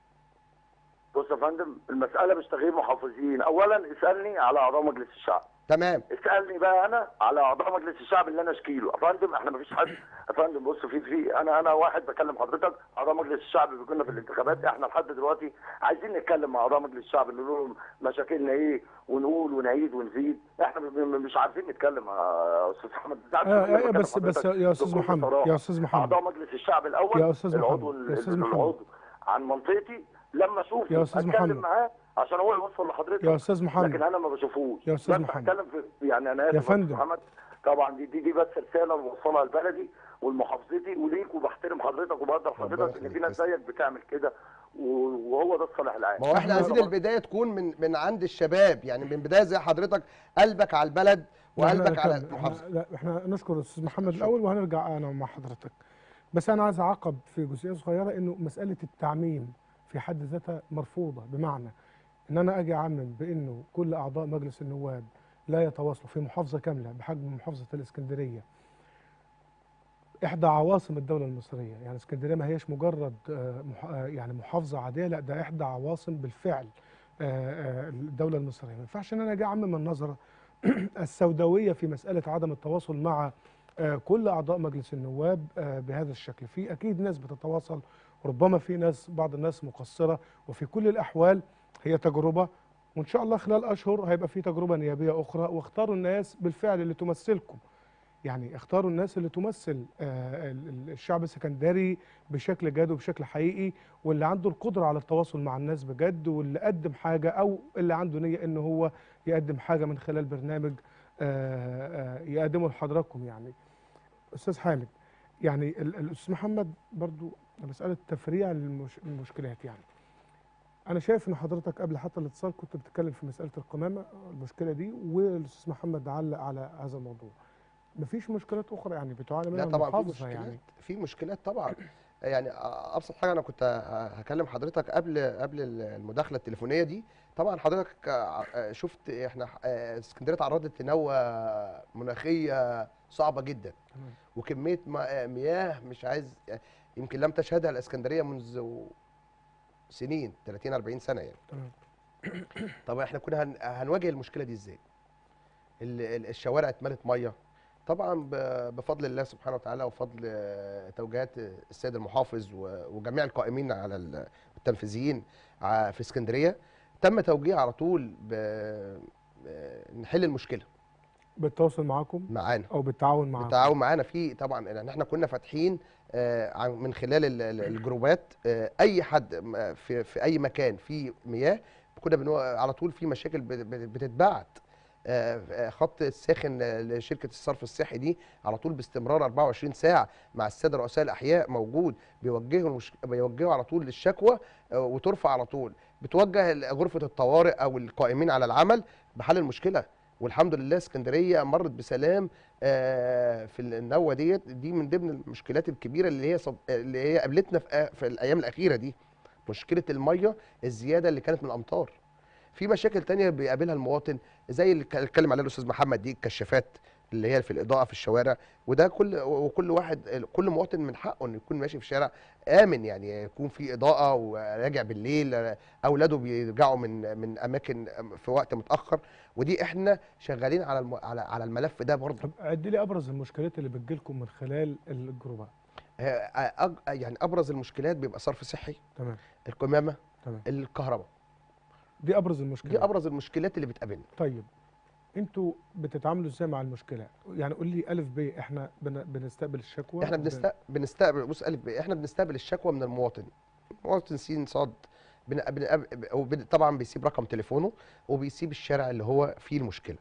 بص يا فندم المساله مش تغيير محافظين اولا اسالني على اعضاء مجلس الشعب تمام اسالني بقى انا على اعضاء مجلس الشعب اللي انا اشكيله يا فندم احنا مفيش حد يا فندم بص في في انا انا واحد بكلم حضرتك اعضاء مجلس الشعب بيكونوا في الانتخابات احنا لحد دلوقتي عايزين نتكلم مع اعضاء مجلس الشعب نقول لهم مشاكلنا ايه ونقول ونعيد ونزيد احنا م- م- مش عارفين نتكلم يا استاذ محمد ساعات آه، كتير آه، بكلم بس بس حضرتك يا استاذ بكل محمد صراحة. يا استاذ محمد اعضاء مجلس الشعب الاول يا أستاذ العضو محمد، يا أستاذ ال- محمد. العضو عن منطقتي لما اشوفه يا أستاذ محمد. اتكلم معاه عشان هو يوصل لحضرتك يا استاذ لكن محمد انا ما بشوفوش يا أستاذ بس محمد. هتكلم في يعني انا اسف يا أستاذ فندم. محمد طبعا دي دي, دي بس رساله بوصلها لبلدي ولمحافظتي وليك وبحترم حضرتك وبقدر ربنا حضرتك ان يخليك في ناس تسلم. زيك بتعمل كده و- وهو ده الصالح العام ما هو احنا إحنا عايزين طبعاً. البدايه تكون من من عند الشباب يعني من بدايه زي حضرتك قلبك على البلد وقلبك على نكمل. المحافظه احنا لا احنا نشكر الاستاذ محمد شكرا. الاول وهنرجع انا مع حضرتك بس انا عايز اعقب في جزئيه صغيره انه مساله التعميم في حد ذاتها مرفوضه بمعنى ان انا اجي اعمم بانه كل اعضاء مجلس النواب لا يتواصلوا في محافظه كامله بحجم محافظه الاسكندريه احدى عواصم الدوله المصريه يعني اسكندريه ما هيش مجرد آه، مح- آه، يعني محافظه عاديه لا ده احدى عواصم بالفعل آه، آه، الدوله المصريه ما ينفعش ان انا اجي اعمم النظره السوداويه في مساله عدم التواصل مع آه، كل اعضاء مجلس النواب آه، بهذا الشكل في اكيد ناس بتتواصل ربما في ناس بعض الناس مقصره وفي كل الاحوال هي تجربه وان شاء الله خلال اشهر هيبقى في تجربه نيابيه اخرى واختاروا الناس بالفعل اللي تمثلكم يعني اختاروا الناس اللي تمثل آه، ال- ال- الشعب السكندري بشكل جاد وبشكل حقيقي واللي عنده القدره على التواصل مع الناس بجد واللي قدم حاجه او اللي عنده نيه ان هو يقدم حاجه من خلال برنامج آه، آه، يقدمه لحضراتكم يعني استاذ حامد يعني ال- الاستاذ محمد برضو مساله تفريع المش- المشكلات يعني انا شايف ان حضرتك قبل حتى الاتصال كنت بتتكلم في مساله القمامه المشكله دي والاستاذ محمد علق على هذا الموضوع مفيش مشكلات اخرى يعني بتعاني منها لا طبعا في المحافظه مشكلات يعني في مشكلات طبعا يعني ابسط حاجه انا كنت هكلم حضرتك قبل قبل المداخله التليفونيه دي طبعا حضرتك شفت احنا اسكندريه تعرضت لنوه مناخيه صعبه جدا تمام. وكميه ما- مياه مش عايز يمكن لم تشهدها الاسكندريه منذ سنين 30 40 سنه يعني تمام طب احنا كنا هن... هنواجه المشكله دي ازاي ال- ال- الشوارع اتملت ميه طبعا ب- بفضل الله سبحانه وتعالى وفضل آه، توجيهات السيد المحافظ و- وجميع القائمين على ال- التنفيذيين ع- في اسكندريه تم توجيه على طول ب... ب- نحل المشكله بالتواصل معاكم معانا او بالتعاون معاكم بالتعاون معانا في طبعا لان احنا كنا فاتحين آه، عن- من خلال ال- ال- الجروبات آه، اي حد م- في في اي مكان فيه مياه كنا بنو... على طول في مشاكل بت- بت- بتتبعت آه، آه، خط الساخن آه، لشركه الصرف الصحي دي على طول باستمرار 24 ساعه مع الساده رؤساء الاحياء موجود بيوجهوا المش... بيوجهوا على طول للشكوى آه، وترفع على طول بتوجه ال- غرفه الطوارئ او القائمين على العمل بحل المشكله والحمد لله اسكندريه مرت بسلام آه، في النوه ديت دي من ضمن المشكلات الكبيره اللي هي صد... اللي هي قابلتنا في, في الايام الاخيره دي مشكله الميه الزياده اللي كانت من الامطار في مشاكل تانية بيقابلها المواطن زي اللي كان- اتكلم عليها الاستاذ محمد دي الكشافات اللي هي في الاضاءه في الشوارع وده كل وكل واحد كل مواطن من حقه انه يكون ماشي في الشارع امن يعني يكون في اضاءه وراجع بالليل اولاده بيرجعوا من من اماكن في وقت متاخر ودي احنا شغالين على الم... على على الملف ده برضه طب عد لي ابرز المشكلات اللي بتجيلكم من خلال الجروبات آه، أج- يعني ابرز المشكلات بيبقى صرف صحي تمام القمامه تمام الكهرباء دي ابرز دي المشكلات ابرز المشكلات اللي بتقابلنا طيب انتوا بتتعاملوا ازاي مع المشكله يعني قول لي الف ب احنا بن- بنستقبل الشكوى احنا وبن- بنست... بنستقبل بص الف ب احنا بنستقبل الشكوى من المواطن مواطن سين صاد بن... بن... وبن... طبعا بيسيب رقم تليفونه وبيسيب الشارع اللي هو فيه المشكله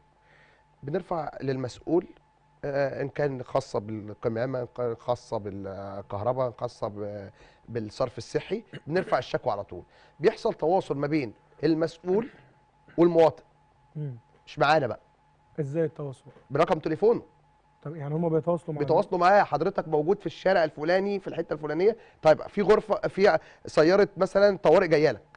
بنرفع للمسؤول آه، ان كان خاصه بالقمامه ان كان خاصه بالكهرباء خاصه ب... بالصرف الصحي بنرفع الشكوى على طول بيحصل تواصل ما بين المسؤول والمواطن مم. مش معانا بقى ازاي التواصل برقم تليفونه طب يعني هم بيتواصلوا مع بيتواصلوا معايا حضرتك موجود في الشارع الفلاني في الحته الفلانيه طيب في غرفه في سياره مثلا طوارئ جايه لك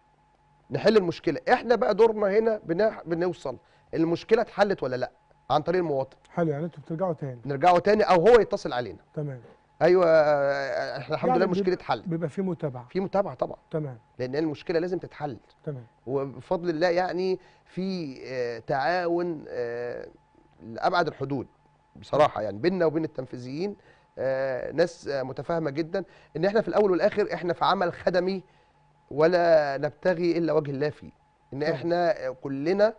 نحل المشكله احنا بقى دورنا هنا بنح... بنوصل المشكله اتحلت ولا لا عن طريق المواطن حلو يعني انتوا بترجعوا تاني نرجعه تاني او هو يتصل علينا تمام ايوه آه، احنا الحمد يعني لله بيبقى- المشكله اتحلت بيبقى في متابعه في متابعه طبعا تمام لان المشكله لازم تتحل تمام وبفضل الله يعني في آه، تعاون آه، لابعد الحدود بصراحه يعني بيننا وبين التنفيذيين آه، ناس آه، متفاهمه جدا ان احنا في الاول والاخر احنا في عمل خدمي ولا نبتغي الا وجه الله فيه ان طبعا. احنا كلنا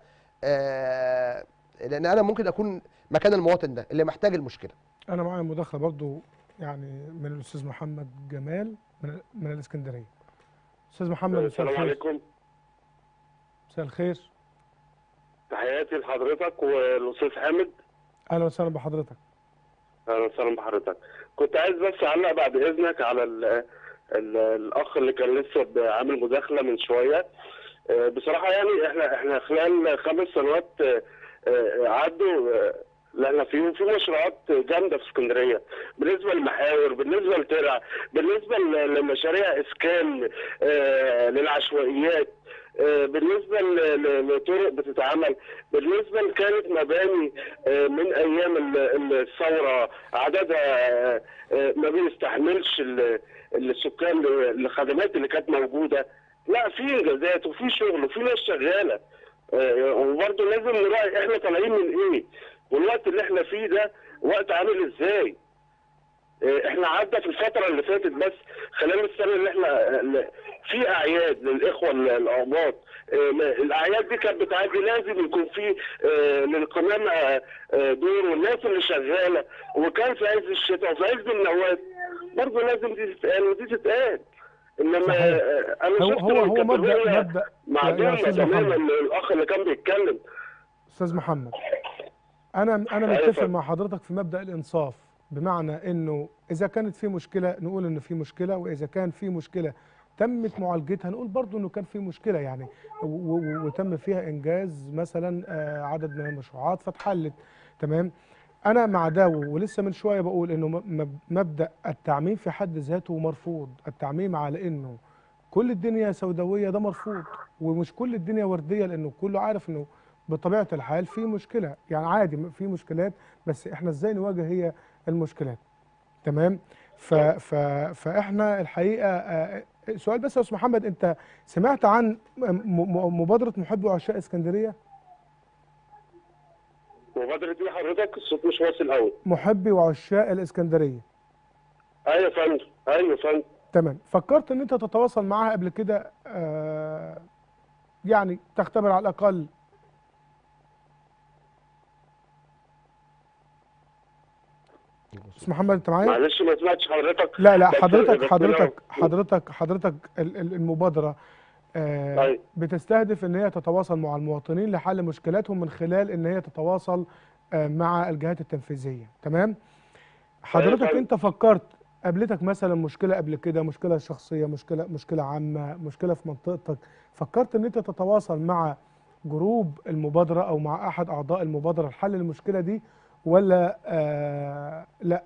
آه، لان انا ممكن اكون مكان المواطن ده اللي محتاج المشكله انا معايا مداخله برضو يعني من الاستاذ محمد جمال من من الاسكندريه استاذ محمد مساء السلام الخير عليكم مساء الخير تحياتي لحضرتك والاستاذ حامد اهلا وسهلا بحضرتك اهلا وسهلا بحضرتك كنت عايز بس اعلق بعد اذنك على ال ال الاخ اللي كان لسه عامل مداخله من شويه آه، بصراحه يعني احنا احنا خلال خمس سنوات آه، آه، عدوا آه، اللي احنا فيهم في مشروعات جامده في اسكندريه بالنسبه للمحاور بالنسبه للترع بالنسبه ل- لمشاريع اسكان آه، للعشوائيات آه، بالنسبه ل- ل- لطرق بتتعمل بالنسبه لكانت مباني آه، من ايام ال- الثوره عددها آه، آه، ما بيستحملش ال- السكان الخدمات اللي كانت موجوده لا في انجازات وفي شغل وفي ناس شغاله آه، وبرضه لازم نراعي احنا طالعين من ايه والوقت اللي احنا فيه ده وقت عامل ازاي آه، احنا عدى في الفترة اللي فاتت بس خلال السنة اللي احنا اللي- في اعياد للاخوة ال- الاقباط آه، ما- الاعياد دي كانت بتعدي لازم يكون في آه، للقمامة آه، دور والناس اللي شغالة وكان في عز الشتاء وفي عز النوات برضه لازم دي تتقال ودي تتقال انما صحيح. آه، انا هو شفت هو هو مبدا الكاتيجوريا مبدا يا- يا معدومة استاذ تماما محمد الاخ اللي كان بيتكلم استاذ محمد انا انا أيوة متفق اتفضل. مع حضرتك في مبدا الانصاف بمعنى انه اذا كانت في مشكله نقول انه في مشكله واذا كان في مشكله تمت معالجتها نقول برضو انه كان في مشكله يعني و- و- وتم فيها انجاز مثلا آه، عدد من المشروعات فاتحلت تمام انا مع ده ولسه من شويه بقول انه م- مب- مبدا التعميم في حد ذاته مرفوض التعميم على انه كل الدنيا سوداويه ده مرفوض ومش كل الدنيا ورديه لانه كله عارف انه بطبيعه الحال في مشكله يعني عادي م- في مشكلات بس احنا ازاي نواجه هي المشكلات تمام ف ف فاحنا الحقيقه آه، سؤال بس يا استاذ محمد انت سمعت عن م- م- مبادره محبي وعشاق اسكندريه مبادره دي حضرتك الصوت مش واصل قوي محبي وعشاق الاسكندريه ايوه يا فندم ايوه يا فندم تمام فكرت ان انت تتواصل معاها قبل كده آه يعني تختبر على الاقل استاذ محمد انت معايا معلش ما سمعتش حضرتك لا لا بس- حضرتك بس حضرتك لو- حضرتك حضرتك ال- ال- المبادره آه أيوة. بتستهدف ان هي تتواصل مع المواطنين لحل مشكلاتهم من خلال ان هي تتواصل آه مع الجهات التنفيذيه تمام حضرتك فندم. انت فكرت قابلتك مثلا مشكله قبل كده مشكله شخصيه مشكله مشكله عامه مشكله في منطقتك فكرت ان انت تتواصل مع جروب المبادره او مع احد اعضاء المبادره لحل المشكله دي ولا آه لا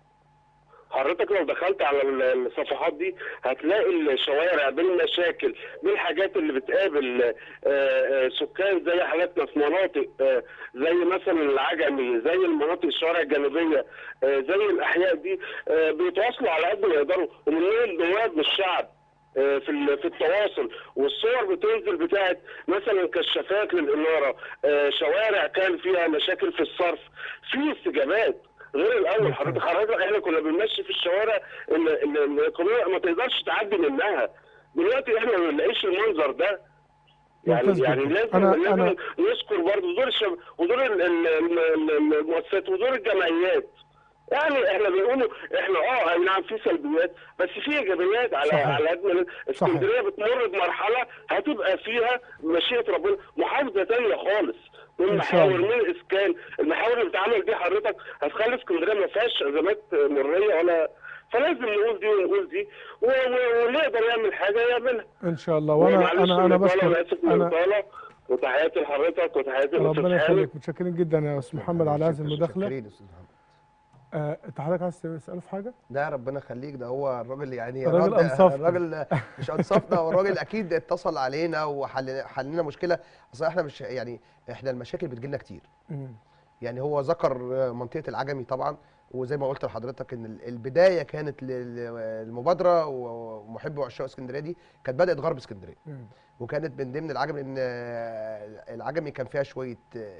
حضرتك لو دخلت على ال- الصفحات دي هتلاقي الشوارع بالمشاكل بالحاجات اللي بتقابل آه، آه، سكان زي حالاتنا في مناطق آه، زي مثلا العجمي زي المناطق الشوارع الجانبيه آه، زي الاحياء دي آه، بيتواصلوا على قد ما يقدروا ومنهم نواب من الشعب آه، في ال- في التواصل والصور بتنزل بتاعت مثلا كشافات للاناره آه، شوارع كان فيها مشاكل في الصرف في استجابات غير الاول ممتاز. حضرتك حضرتك احنا كنا بنمشي في الشوارع اللي اللي- اللي القانون ما تقدرش تعدي منها دلوقتي احنا ما بنلاقيش المنظر ده يعني ممتاز يعني جدا. لازم أنا- لازم أنا- نذكر برضه دور الشباب ودور ال- ال- ال- ال- المؤسسات ودور الجمعيات يعني احنا بنقولوا احنا اه اي نعم في سلبيات بس في ايجابيات على صحيح. على قد ما اسكندريه بتمر بمرحله هتبقى فيها مشيئه ربنا محافظه ثانيه خالص من إن شاء محاور الله. من الاسكان المحاور اللي بتتعمل دي حضرتك هتخلي اسكندريه ما فيهاش ازمات مريه ولا فلازم نقول دي ونقول دي و- و- واللي يقدر يعمل حاجه يعملها ان شاء الله وانا معلش انا من انا الإطالة، بشكر أنا اسف من انا الإطالة، وتحياتي لحضرتك وتحياتي للاستاذ ربنا حامد يخليك متشكرين جدا يا استاذ محمد على هذه المداخله شكرين يا أستاذ محمد. آه، انت حضرتك عايز تساله في حاجه ده ربنا يخليك ده هو الراجل يعني الراجل رد- أنصفنا. الراجل مش انصفنا هو الراجل اكيد اتصل علينا وحل حل لنا مشكله اصل احنا مش يعني احنا المشاكل بتجيلنا كتير مم. يعني هو ذكر منطقه العجمي طبعا وزي ما قلت لحضرتك ان ال- البدايه كانت للمبادره ومحب وعشاق اسكندريه دي كانت بدات غرب اسكندريه مم. وكانت من ضمن العجمي ان العجمي كان فيها شويه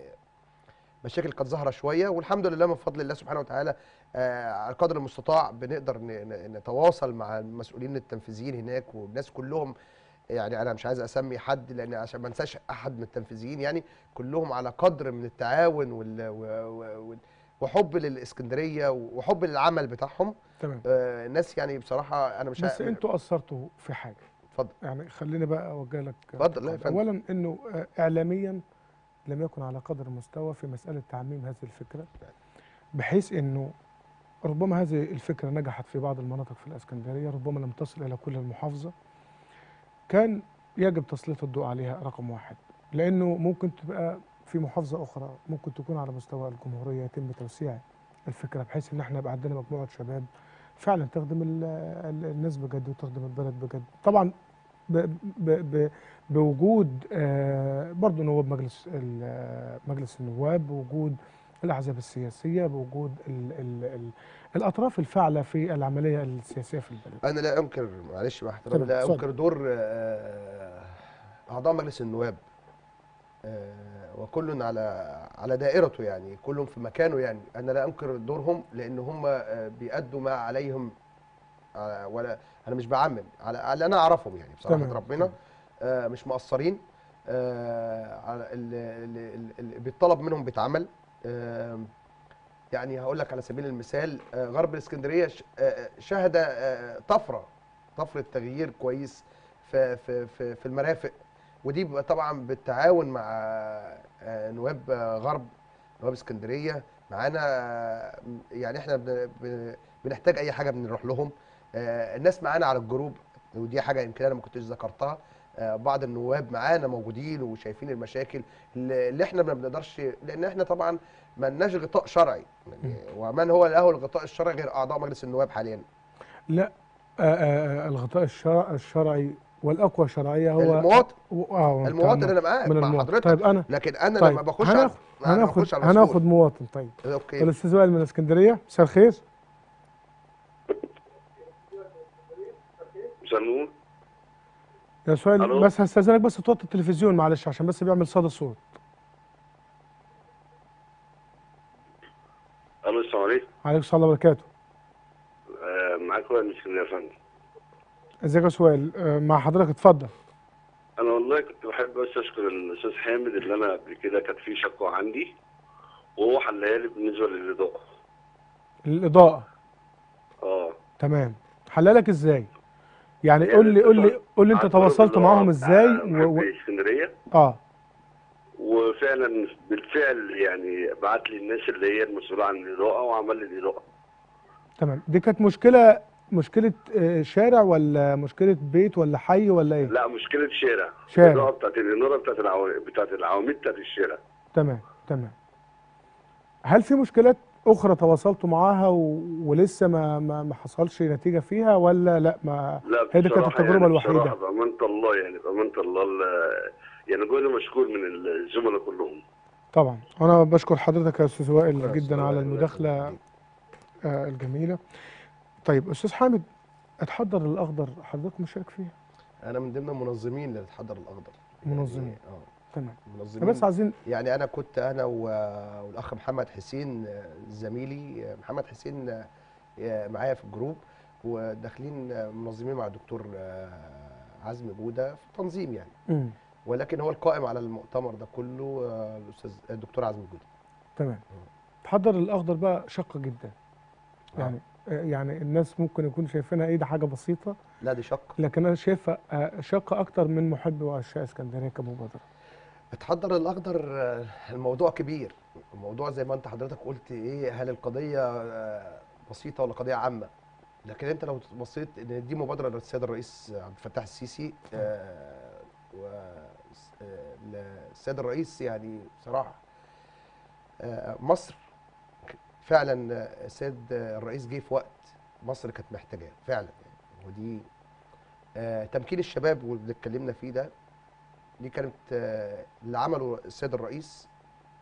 مشاكل كانت ظاهره شويه والحمد لله من فضل الله سبحانه وتعالى آه، على قدر المستطاع بنقدر ن- ن- نتواصل مع المسؤولين التنفيذيين هناك والناس كلهم يعني انا مش عايز اسمي حد لان عشان ما انساش احد من التنفيذيين يعني كلهم على قدر من التعاون وال و- و- وال- وحب للاسكندريه وحب للعمل بتاعهم تمام آه، الناس يعني بصراحه انا مش بس ه- انتوا قصرتوا في حاجه اتفضل يعني خليني بقى اوجه لك اتفضل، لا يا حاجة. فندم. اولا انه آه، اعلاميا لم يكن على قدر المستوى في مساله تعميم هذه الفكره بحيث انه ربما هذه الفكره نجحت في بعض المناطق في الاسكندريه ربما لم تصل الى كل المحافظه كان يجب تسليط الضوء عليها رقم واحد لانه ممكن تبقى في محافظه اخرى ممكن تكون على مستوى الجمهوريه يتم توسيع الفكره بحيث ان احنا يبقى عندنا مجموعه شباب فعلا تخدم ال- ال- الناس بجد وتخدم البلد بجد طبعا ب ب ب بوجود آه، برضه نواب مجلس ال- آه، مجلس النواب بوجود الاحزاب السياسيه بوجود ال ال ال الاطراف الفاعله في العمليه السياسيه في البلد انا لا انكر معلش مع احترامي تمام، لا اتفضل. انكر دور آه، اعضاء مجلس النواب آه، وكل على على دائرته يعني كلهم في مكانه يعني انا لا انكر دورهم لان هم آه، بيأدوا ما عليهم آه، ولا انا مش بعمم على على انا اعرفهم يعني بصراحه تمام، ربنا تمام. آه، مش مقصرين آه، على اللي اللي بيطلب منهم بيتعمل آه، يعني هقول لك على سبيل المثال آه، غرب الاسكندريه ش- آه، شهد آه، طفره طفره تغيير كويس في في في, في المرافق ودي بقى طبعا بالتعاون مع آه، نواب آه، غرب نواب اسكندريه معانا آه، يعني احنا بن- بن- بنحتاج اي حاجه بنروح لهم آه، الناس معانا على الجروب ودي حاجه يمكن انا ما كنتش ذكرتها آه، بعض النواب معانا موجودين وشايفين المشاكل اللي اللي احنا ما بنقدرش لان احنا طبعا ما لناش غطاء شرعي يعني ومن هو له الغطاء الشرعي غير اعضاء مجلس النواب حاليا لا آه، آه، الغطاء الشرع الشرعي والاقوى شرعيه هو المواطن و- اه المواطن تمام. انا معاك من مع المواطن حضرتك طيب انا لكن انا طيب لما بخش هناخد على أنا هناخد بخش على هناخد مسؤول. مواطن طيب اوكي الاستاذ وائل من اسكندريه مساء الخير مساء النور يا سؤال ألو؟ بس هستاذنك بس توطي التلفزيون معلش عشان بس بيعمل صدى صوت الو السلام عليكم عليكم السلام وبركاته آه، معاك وائل من اسكندريه يا فندم ازيك يا سؤال آه، مع حضرتك اتفضل انا والله كنت بحب بس اشكر الاستاذ حامد اللي انا قبل كده كانت في شكوى عندي وهو حلها لي بالنسبه للاضاءه الاضاءه اه تمام حلالك ازاي يعني يعني قول لي قول لي قول لي انت على الجروب تواصلت اللي هو معاهم بتاع ازاي و... و... محبي اسكندريه اه وفعلا بالفعل يعني بعت لي الناس اللي هي المسؤوله عن الاضاءه وعمل لي الاضاءه تمام دي كانت مشكله مشكله آه، شارع ولا مشكله بيت ولا حي ولا ايه لا مشكله شارع شارع. الاضاءه بتاعت الاناره بتاعت العواميد بتاعت العواميد بتاعت الشارع تمام تمام هل في مشكلات اخرى تواصلتوا معاها و... ولسه ما ما ما حصلش نتيجه فيها ولا لا ما لا هي دي كانت بصراحة التجربه يعني الوحيده بصراحه بامانه الله يعني بامانه الله ال- يعني جوزي مشكور من الزملاء كلهم طبعا انا بشكر حضرتك يا استاذ وائل شكراً يا جدا أستاذ على وائل. المداخله آه، الجميله طيب استاذ حامد اتحضر الاخضر حضرتك مشارك فيها انا من ضمن المنظمين للاتحاد الاخضر منظمين. يعني اه تمام منظمين بس عايزين يعني انا كنت انا و- والاخ محمد حسين آه، زميلي آه، محمد حسين آه، آه، معايا في الجروب وداخلين آه، منظمين مع الدكتور آه، عزمي جوده في التنظيم يعني مم. ولكن هو القائم على المؤتمر ده كله آه، الاستاذ الدكتور عزمي جوده تمام تحضر الاخضر بقى شاقه جدا يعني آه، يعني الناس ممكن يكون شايفينها ايه ده حاجه بسيطه لا دي شق لكن انا شايفها آه، شاقه اكتر من محب وعشاق اسكندريه كمبادره بتحضر الاخضر آه، الموضوع كبير الموضوع زي ما انت حضرتك قلت ايه هل القضيه آه، بسيطه ولا قضيه عامه لكن انت لو بصيت ان دي مبادره للسيد الرئيس عبد الفتاح السيسي آه، و آه، السيد الرئيس يعني بصراحه آه، مصر فعلا آه، السيد الرئيس جه في وقت مصر كانت محتاجاه فعلا يعني ودي آه، تمكين الشباب واللي اتكلمنا فيه ده دي كانت آه، اللي عمله السيد الرئيس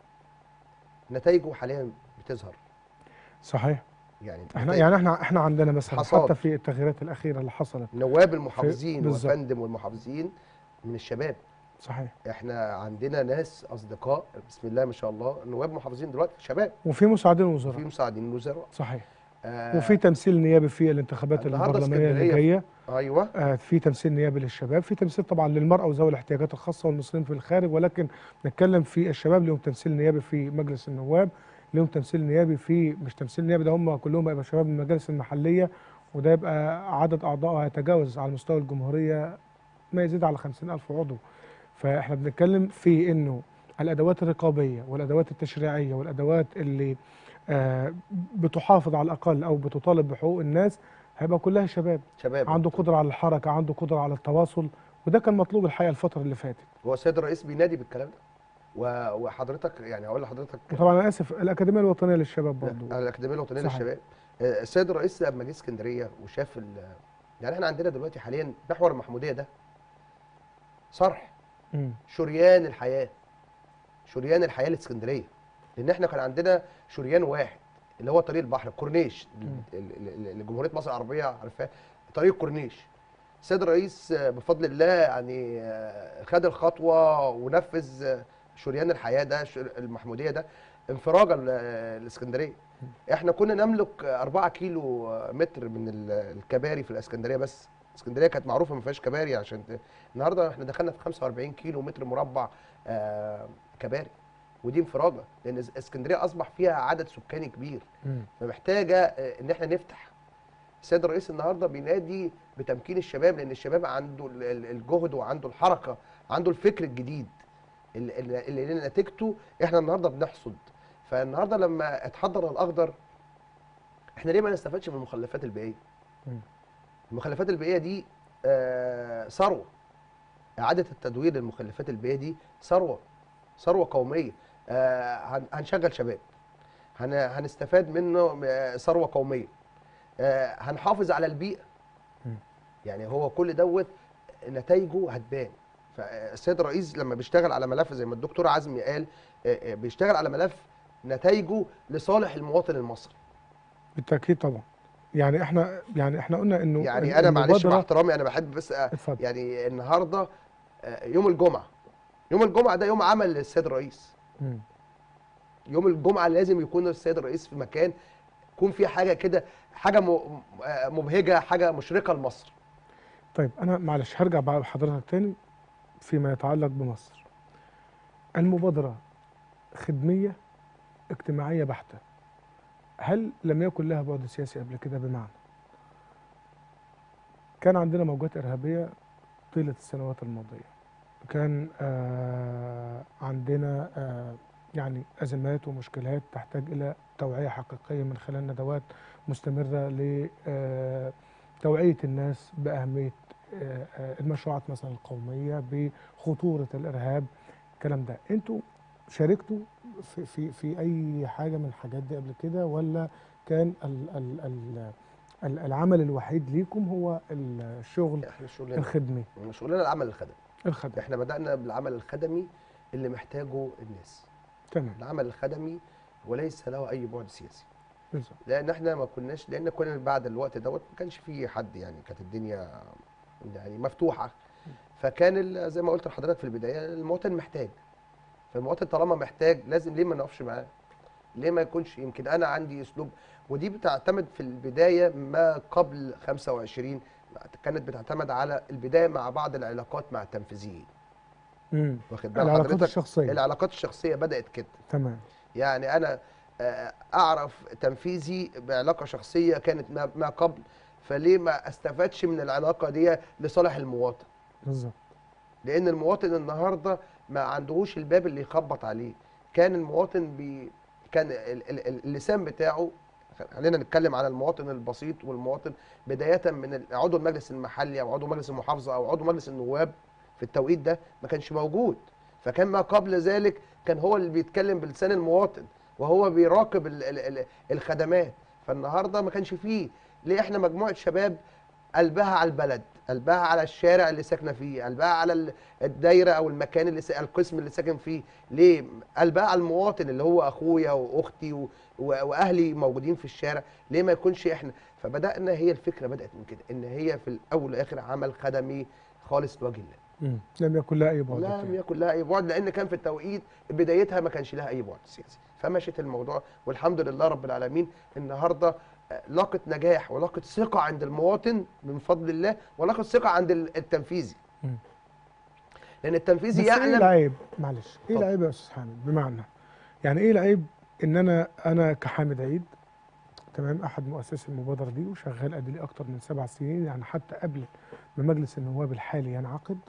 نتائجه حاليا بتظهر صحيح يعني احنا نتائج يعني احنا احنا عندنا مثلا حصاد. حتى في التغييرات الاخيره اللي حصلت نواب المحافظين بالظبط. وفندم والمحافظين من الشباب صحيح احنا عندنا ناس اصدقاء بسم الله ما شاء الله نواب محافظين دلوقتي شباب وفي مساعدين وفي وزراء مساعدين وزراء صحيح آه وفي تمثيل نيابي في الانتخابات النهاردة البرلمانيه اللي اسكندرية جايه ايوه آه، في تمثيل نيابي للشباب في تمثيل طبعا للمرأة وذوي الاحتياجات الخاصة والمصريين في الخارج ولكن نتكلم في الشباب لهم تمثيل نيابي في مجلس النواب لهم تمثيل نيابي في مش تمثيل نيابي ده هم كلهم هيبقى شباب من المجالس المحلية وده يبقى عدد أعضائها هيتجاوز على مستوى الجمهورية ما يزيد على 50 ألف عضو فإحنا بنتكلم في إنه الأدوات الرقابية والأدوات التشريعية والأدوات اللي آه، بتحافظ على الأقل أو بتطالب بحقوق الناس هيبقى كلها شباب شباب عنده قدرة على الحركة عنده قدرة على التواصل وده كان مطلوب الحقيقة الفترة اللي فاتت هو السيد الرئيس بينادي بالكلام ده و- وحضرتك يعني هقول لحضرتك وطبعا أنا آسف الأكاديمية الوطنية للشباب برضو على الاكاديميه الوطنيه صحيح. للشباب آه، السيد الرئيس لما جه اسكندريه وشاف ال- يعني احنا عندنا دلوقتي حاليا محور المحموديه ده صرح مم. شريان الحياه شريان الحياه لاسكندريه لان احنا كان عندنا شريان واحد اللي هو طريق البحر الكورنيش مم. ال- ال- اللي جمهوريه مصر العربيه عارفاه طريق الكورنيش السيد الرئيس آه، بفضل الله يعني آه، خد الخطوه ونفذ آه، شريان الحياه ده شر- المحموديه ده انفراجا ل- لاسكندريه احنا كنا نملك 4 كيلو متر من ال- الكباري في الاسكندريه بس اسكندريه كانت معروفه ما فيهاش كباري عشان ت... النهارده احنا دخلنا في 45 كيلو متر مربع آه كباري ودي انفراجه لان اس- اسكندريه اصبح فيها عدد سكاني كبير مم. فمحتاجه آه، ان احنا نفتح السيد الرئيس النهارده بينادي بتمكين الشباب لان الشباب عنده ال- ال- الجهد وعنده الحركه عنده الفكر الجديد اللي, اللي اللي نتيجته احنا النهارده بنحصد فالنهارده لما اتحضر الاخضر احنا ليه ما نستفادش من المخلفات البيئيه مم. المخلفات البيئيه دي آه، ثروه اعاده التدوير للمخلفات البيئيه دي ثروه ثروه قوميه آه، هن- هنشغل شباب هن- هنستفاد منه آه، ثروه قوميه آه، هنحافظ على البيئه مم. يعني هو كل دوت نتائجه هتبان فالسيد الرئيس لما بيشتغل على ملف زي ما الدكتور عزمي قال آه، آه، بيشتغل على ملف نتائجه لصالح المواطن المصري بالتاكيد طبعا يعني احنا يعني احنا قلنا انه يعني انا معلش مع المبادرة- احترامي انا بحب بس آه، اتفضل يعني النهارده آه، يوم الجمعه يوم الجمعه ده يوم عمل للسيد الرئيس مم. يوم الجمعه لازم يكون السيد الرئيس في مكان يكون في حاجه كده حاجه م- آه، مبهجه حاجه مشرقه لمصر طيب انا معلش هرجع بقى لحضرتك تاني فيما يتعلق بمصر المبادره خدميه اجتماعيه بحته هل لم يكن لها بعد سياسي قبل كده بمعنى كان عندنا موجات ارهابيه طيله السنوات الماضيه كان آه عندنا آه يعني ازمات ومشكلات تحتاج الى توعيه حقيقيه من خلال ندوات مستمره لتوعيه الناس باهميه آه، آه، المشروعات مثلا القوميه بخطوره الارهاب الكلام ده انتوا شاركتوا في في في اي حاجه من الحاجات دي قبل كده ولا كان ال ال ال ال العمل الوحيد ليكم هو الشغل احنا شغلنا الخدمي شغلنا العمل الخدمي الخدمي احنا بدانا بالعمل الخدمي اللي محتاجه الناس تمام العمل الخدمي وليس له اي بعد سياسي بالظبط لان احنا ما كناش لان كنا بعد الوقت دوت ما كانش في حد يعني كانت الدنيا يعني مفتوحه فكان ال- زي ما قلت لحضرتك في البدايه المواطن محتاج فالمواطن طالما محتاج لازم ليه ما نقفش معاه ليه ما يكونش يمكن انا عندي اسلوب ودي بتعتمد في البدايه ما قبل 25 كانت بتعتمد على البدايه مع بعض العلاقات مع التنفيذيين امم واخد بال العلاقات حضرتك الشخصيه العلاقات الشخصيه بدات كده تمام يعني انا آه، اعرف تنفيذي بعلاقه شخصيه كانت ما- ما قبل فليه ما استفادش من العلاقه دي لصالح المواطن بالظبط لان المواطن النهارده ما عندهوش الباب اللي يخبط عليه كان المواطن بي كان ال- ال- ال- اللسان بتاعه خلينا نتكلم على المواطن البسيط والمواطن بدايه من ال- عضو المجلس المحلي او عضو مجلس المحافظه او عضو مجلس النواب في التوقيت ده ما كانش موجود فكان ما قبل ذلك كان هو اللي بيتكلم بلسان المواطن وهو بيراقب ال ال ال الخدمات فالنهارده ما كانش فيه ليه احنا مجموعه شباب قلبها على البلد قلبها على الشارع اللي ساكنه فيه قلبها على ال- الدايره او المكان اللي سا- القسم اللي ساكن فيه ليه قلبها على المواطن اللي هو اخويا واختي و- و- واهلي موجودين في الشارع ليه ما يكونش احنا فبدانا هي الفكره بدات من كده ان هي في الاول والاخر عمل خدمي خالص لوجه الله مم. لم يكن لها اي بعد لم تاني. يكن لها اي بعد لان كان في التوقيت بدايتها ما كانش لها اي بعد سياسي فمشت الموضوع والحمد لله رب العالمين النهارده آه، لاقت نجاح ولاقت ثقه عند المواطن من فضل الله ولاقت ثقه عند ال- التنفيذي مم. لان التنفيذي بس ايه يعلم العيب معلش ايه اتفضل. العيب يا استاذ حامد بمعنى يعني ايه العيب ان انا انا كحامد عيد تمام احد مؤسسي المبادره دي وشغال ادلي اكتر من سبع سنين يعني حتى قبل ما مجلس النواب الحالي ينعقد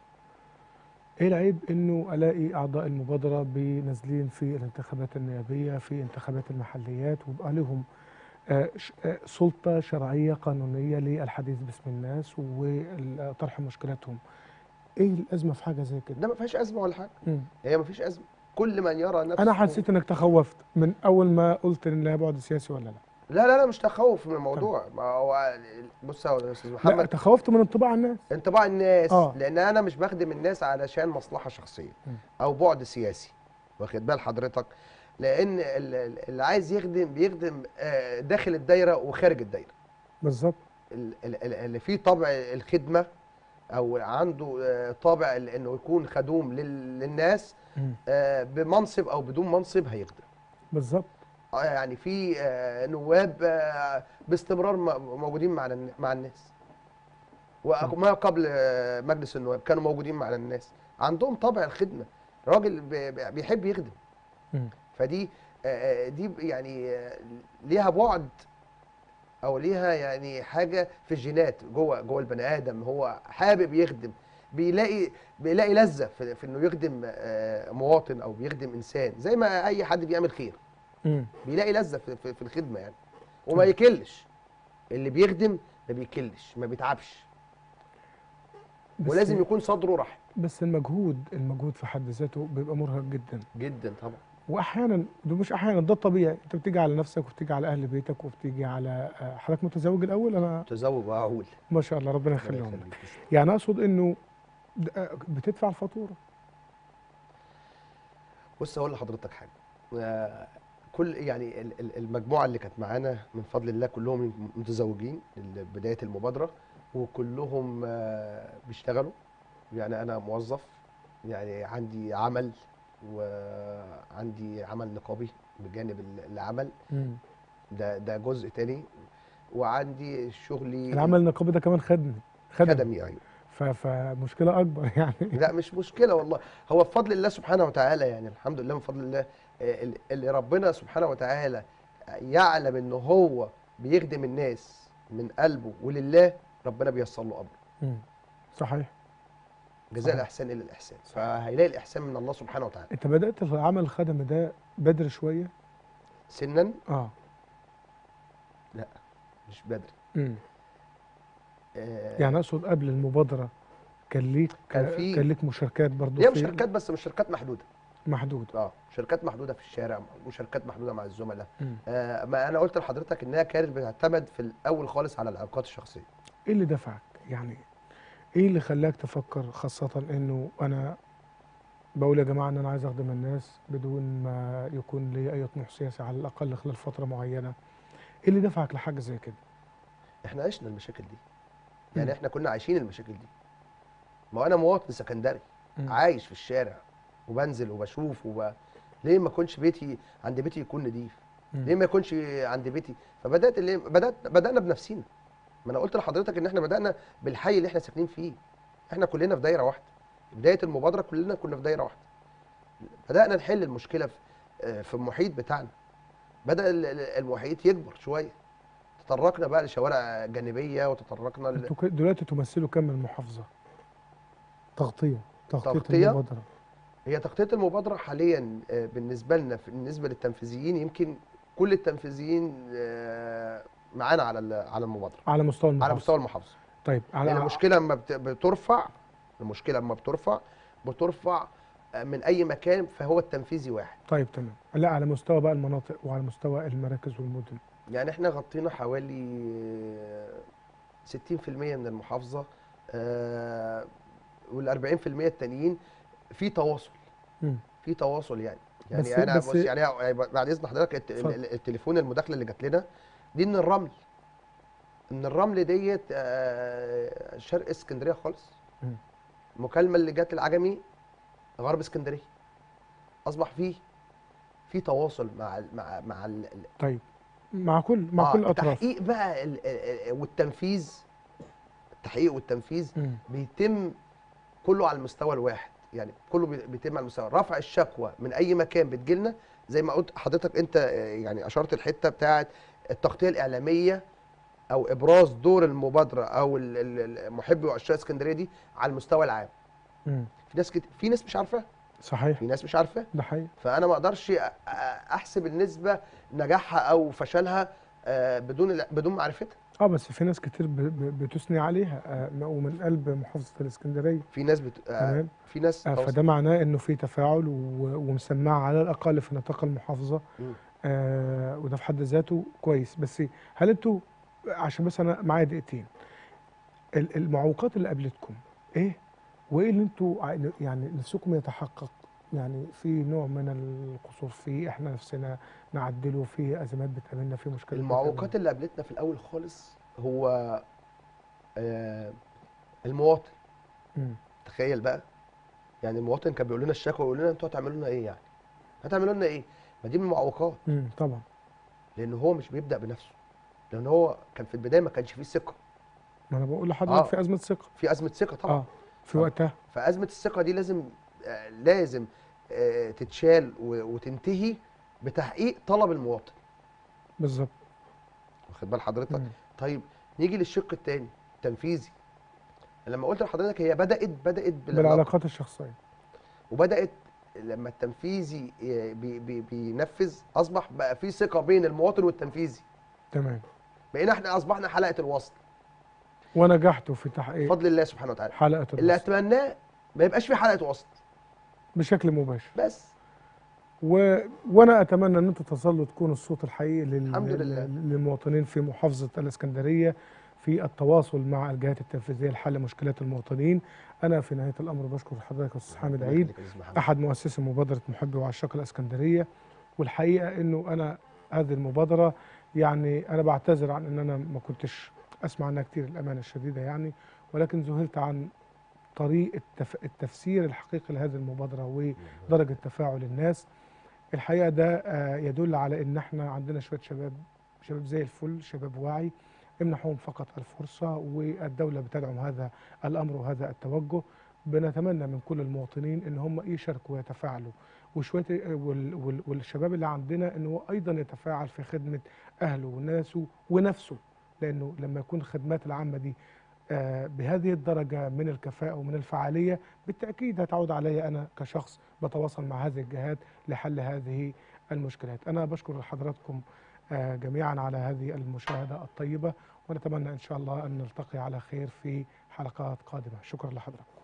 ايه العيب انه الاقي اعضاء المبادره بنازلين في الانتخابات النيابيه في انتخابات المحليات ويبقى لهم آه، ش- آه، سلطه شرعيه قانونيه للحديث باسم الناس وطرح مشكلاتهم ايه الازمه في حاجه زي كده ده ما فيهاش ازمه ولا حاجه مم. هي ما فيش ازمه كل من يرى نفسه انا حسيت انك تخوفت من اول ما قلت ان لها بعد سياسي ولا لا لا لا لا مش تخوف من الموضوع ما هو بص يا استاذ لا محمد تخوفت من انطباع الناس انطباع الناس آه. لان انا مش بخدم الناس علشان مصلحه شخصيه م. او بعد سياسي واخد بال حضرتك لان ال- ال- اللي عايز يخدم بيخدم آه، داخل الدايره وخارج الدايره بالظبط ال- ال- ال- اللي فيه طبع الخدمه او عنده آه، طابع ال- انه يكون خدوم لل- للناس مم. آه، بمنصب او بدون منصب هيخدم بالظبط آه، يعني في آه، نواب آه، باستمرار م- موجودين مع الن- مع الناس وما قبل آه، مجلس النواب كانوا موجودين مع الناس عندهم طبع الخدمه راجل ب- ب- بيحب يخدم مم. فدي آه، آه، دي ب- يعني آه، ليها بعد او ليها يعني حاجه في الجينات جوه جوه البني ادم هو حابب يخدم بيلاقي بيلاقي لذه في, في انه يخدم آه، مواطن او بيخدم انسان زي ما اي حد بيعمل خير مم. بيلاقي لذه في, في, في الخدمه يعني وما يكلش اللي بيخدم ما بيكلش ما بيتعبش بس ولازم يكون صدره رحب بس المجهود المجهود في حد ذاته بيبقى مرهق جدا جدا طبعا واحيانا ده مش احيانا ده الطبيعي انت بتيجي على نفسك وبتيجي على اهل بيتك وبتيجي على آه، حضرتك متزوج الاول انا تزوج واعول ما شاء الله ربنا ربنا يخليهم لك. يخليك. يعني اقصد انه د- بتدفع الفاتوره بص اقول لحضرتك حاجه آه، كل يعني ال- ال- المجموعه اللي كانت معانا من فضل الله كلهم متزوجين بدايه المبادره وكلهم آه، بيشتغلوا يعني انا موظف يعني عندي عمل وعندي عمل نقابي بجانب ال- العمل ده ده جزء تاني وعندي شغلي العمل النقابي ده كمان خدمي خدمي خدمي ايوه ف- فمشكله اكبر يعني لا مش مشكله والله هو بفضل الله سبحانه وتعالى يعني الحمد لله من فضل الله آه، ال- اللي ربنا سبحانه وتعالى يعلم ان هو بيخدم الناس من قلبه ولله ربنا بييسر له امره مم. صحيح جزاء صحيح. الاحسان الا الاحسان فهيلاقي الاحسان من الله سبحانه وتعالى انت بدات العمل الخدمي ده بدري شويه سنا اه مش بدري مم. آه، يعني اقصد قبل المبادره كان ليك كان في- كان ليك مشاركات برضه هي في مشاركات بس مش شركات محدوده محدود اه شركات محدوده في الشارع وشركات محدوده مع الزملاء مم. آه ما انا قلت لحضرتك انها كانت بتعتمد في الاول خالص على العلاقات الشخصيه ايه اللي دفعك يعني ايه اللي خلاك تفكر خاصة انه انا بقول يا جماعة ان انا عايز اخدم الناس بدون ما يكون لي اي طموح سياسي على الاقل خلال فترة معينة ايه اللي دفعك لحاجة زي كده احنا عشنا المشاكل دي يعني مم. احنا كنا عايشين المشاكل دي ما انا مواطن سكندري مم. عايش في الشارع وبنزل وبشوف وب... ليه ما يكونش بيتي عند بيتي يكون نضيف مم. ليه ما يكونش عند بيتي فبدات اللي بدات بدانا بنفسينا ما انا قلت لحضرتك ان احنا بدانا بالحي اللي احنا ساكنين فيه احنا كلنا في دايره واحده بدايه المبادره كلنا كنا في دايره واحده بدانا نحل المشكله في آه، في المحيط بتاعنا بدا ال- ال- المحيط يكبر شويه تطرقنا بقى لشوارع جانبيه وتطرقنا ل... انتوا ك- دلوقتي تمثلوا كم من محافظة تغطية تغطية, تغطية؟ المبادرة هي تغطيه المبادره حاليا آه، بالنسبه لنا في- بالنسبه للتنفيذيين يمكن كل التنفيذيين آه، معانا على ال- على المبادره على مستوى المحافظة على مستوى المحافظه طيب على يعني المشكله لما بت- بترفع المشكله لما بترفع بترفع آه، من اي مكان فهو التنفيذي واحد طيب تمام لا على مستوى بقى المناطق وعلى مستوى المراكز والمدن يعني احنا غطينا حوالي آه، 60% من المحافظه وال 40% التانيين في تواصل مم. في تواصل يعني يعني بس- انا بس- بص يعني يعني بعد اذن حضرتك الت- اتفضل. ال- التليفون المداخله اللي جات لنا دي من الرمل من الرمل ديت آه، شرق اسكندريه خالص مم. المكالمه اللي جات العجمي غرب اسكندريه اصبح فيه في تواصل مع ال- مع مع ال- ال- طيب مع كل مع آه، كل الاطراف التحقيق بقى ال- ال- ال- والتنفيذ التحقيق والتنفيذ مم. بيتم كله على المستوى الواحد يعني كله بي- بيتم على المستوى رفع الشكوى من اي مكان بتجيلنا زي ما قلت حضرتك انت آه، يعني اشرت الحته بتاعه التغطيه الاعلاميه او ابراز دور المبادره او ال- ال- ال- محبي وعشاق اسكندريه دي على المستوى العام مم. في ناس كت... في ناس مش عارفاها صحيح في ناس مش عارفاها ده حقيقي فانا ما اقدرش أ- أ- احسب النسبه نجاحها او فشلها آه، بدون ال- بدون معرفتها اه بس في ناس كتير ب- ب- بتثني عليها آه ومن قلب محافظه الاسكندريه في ناس بت... آه، تمام في ناس آه تواصل. فده معناه انه في تفاعل و- ومسمعه على الاقل في نطاق المحافظه مم. آه وده في حد ذاته كويس بس هل انتوا عشان بس انا معايا دقيقتين ال- المعوقات اللي قابلتكم ايه وايه اللي انتوا عاي- يعني نفسكم يتحقق يعني في نوع من القصور فيه احنا نفسنا نعدله في ازمات بتقابلنا في مشكلات المعوقات بتقابلنا. اللي قابلتنا في الاول خالص هو آه، المواطن مم. تخيل بقى يعني المواطن كان بيقول لنا الشكوى يقول لنا انتوا هتعملوا لنا ايه يعني هتعملوا لنا ايه ما دي من المعوقات مم. طبعا لان هو مش بيبدا بنفسه لان هو كان في البدايه ما كانش فيه ثقه ما انا بقول لحضرتك آه. في ازمه ثقه في ازمه ثقه طبعا اه في آه. وقتها فازمه الثقه دي لازم آه، لازم آه، تتشال و- وتنتهي بتحقيق طلب المواطن بالظبط واخد بال حضرتك مم. طيب نيجي للشق الثاني التنفيذي لما قلت لحضرتك هي بدات بدات بالعلاقه بالعلاقات الشخصيه وبدات لما التنفيذي ي- بي بي بينفذ اصبح بقى في ثقه بين المواطن والتنفيذي تمام بقينا احنا اصبحنا حلقه الوصل ونجحتوا في تحقيق بفضل الله سبحانه وتعالى حلقه اللي الوصل اتمناه ما يبقاش في حلقه وصل بشكل مباشر بس و... وانا اتمنى ان انتوا تظلوا تكونوا الصوت الحقيقي لل... الحمد لله. لل- للمواطنين في محافظه الاسكندريه في التواصل مع الجهات التنفيذيه لحل مشكلات المواطنين انا في نهايه الامر بشكر حضرتك يا استاذ حامد عيد احد مؤسسي مبادره محبي وعشاق الاسكندريه والحقيقه انه انا هذه المبادره يعني انا بعتذر عن ان انا ما كنتش اسمع عنها كتير الامانه الشديده يعني ولكن ذهلت عن طريقه التف... التفسير الحقيقي لهذه المبادره ودرجه تفاعل الناس الحقيقه ده آه، يدل على ان احنا عندنا شويه شباب شباب زي الفل شباب واعي امنحوهم فقط الفرصه والدوله بتدعم هذا الامر وهذا التوجه بنتمنى من كل المواطنين ان هم يشاركوا ويتفاعلوا وشويه وال- وال- والشباب اللي عندنا ان هو ايضا يتفاعل في خدمه اهله وناسه ونفسه لانه لما يكون الخدمات العامه دي آه، بهذه الدرجه من الكفاءه ومن الفعاليه بالتاكيد هتعود علي انا كشخص بتواصل مع هذه الجهات لحل هذه المشكلات انا بشكر حضراتكم آه، جميعا على هذه المشاهده الطيبه ونتمنى ان شاء الله ان نلتقي على خير في حلقات قادمه شكرا لحضراتكم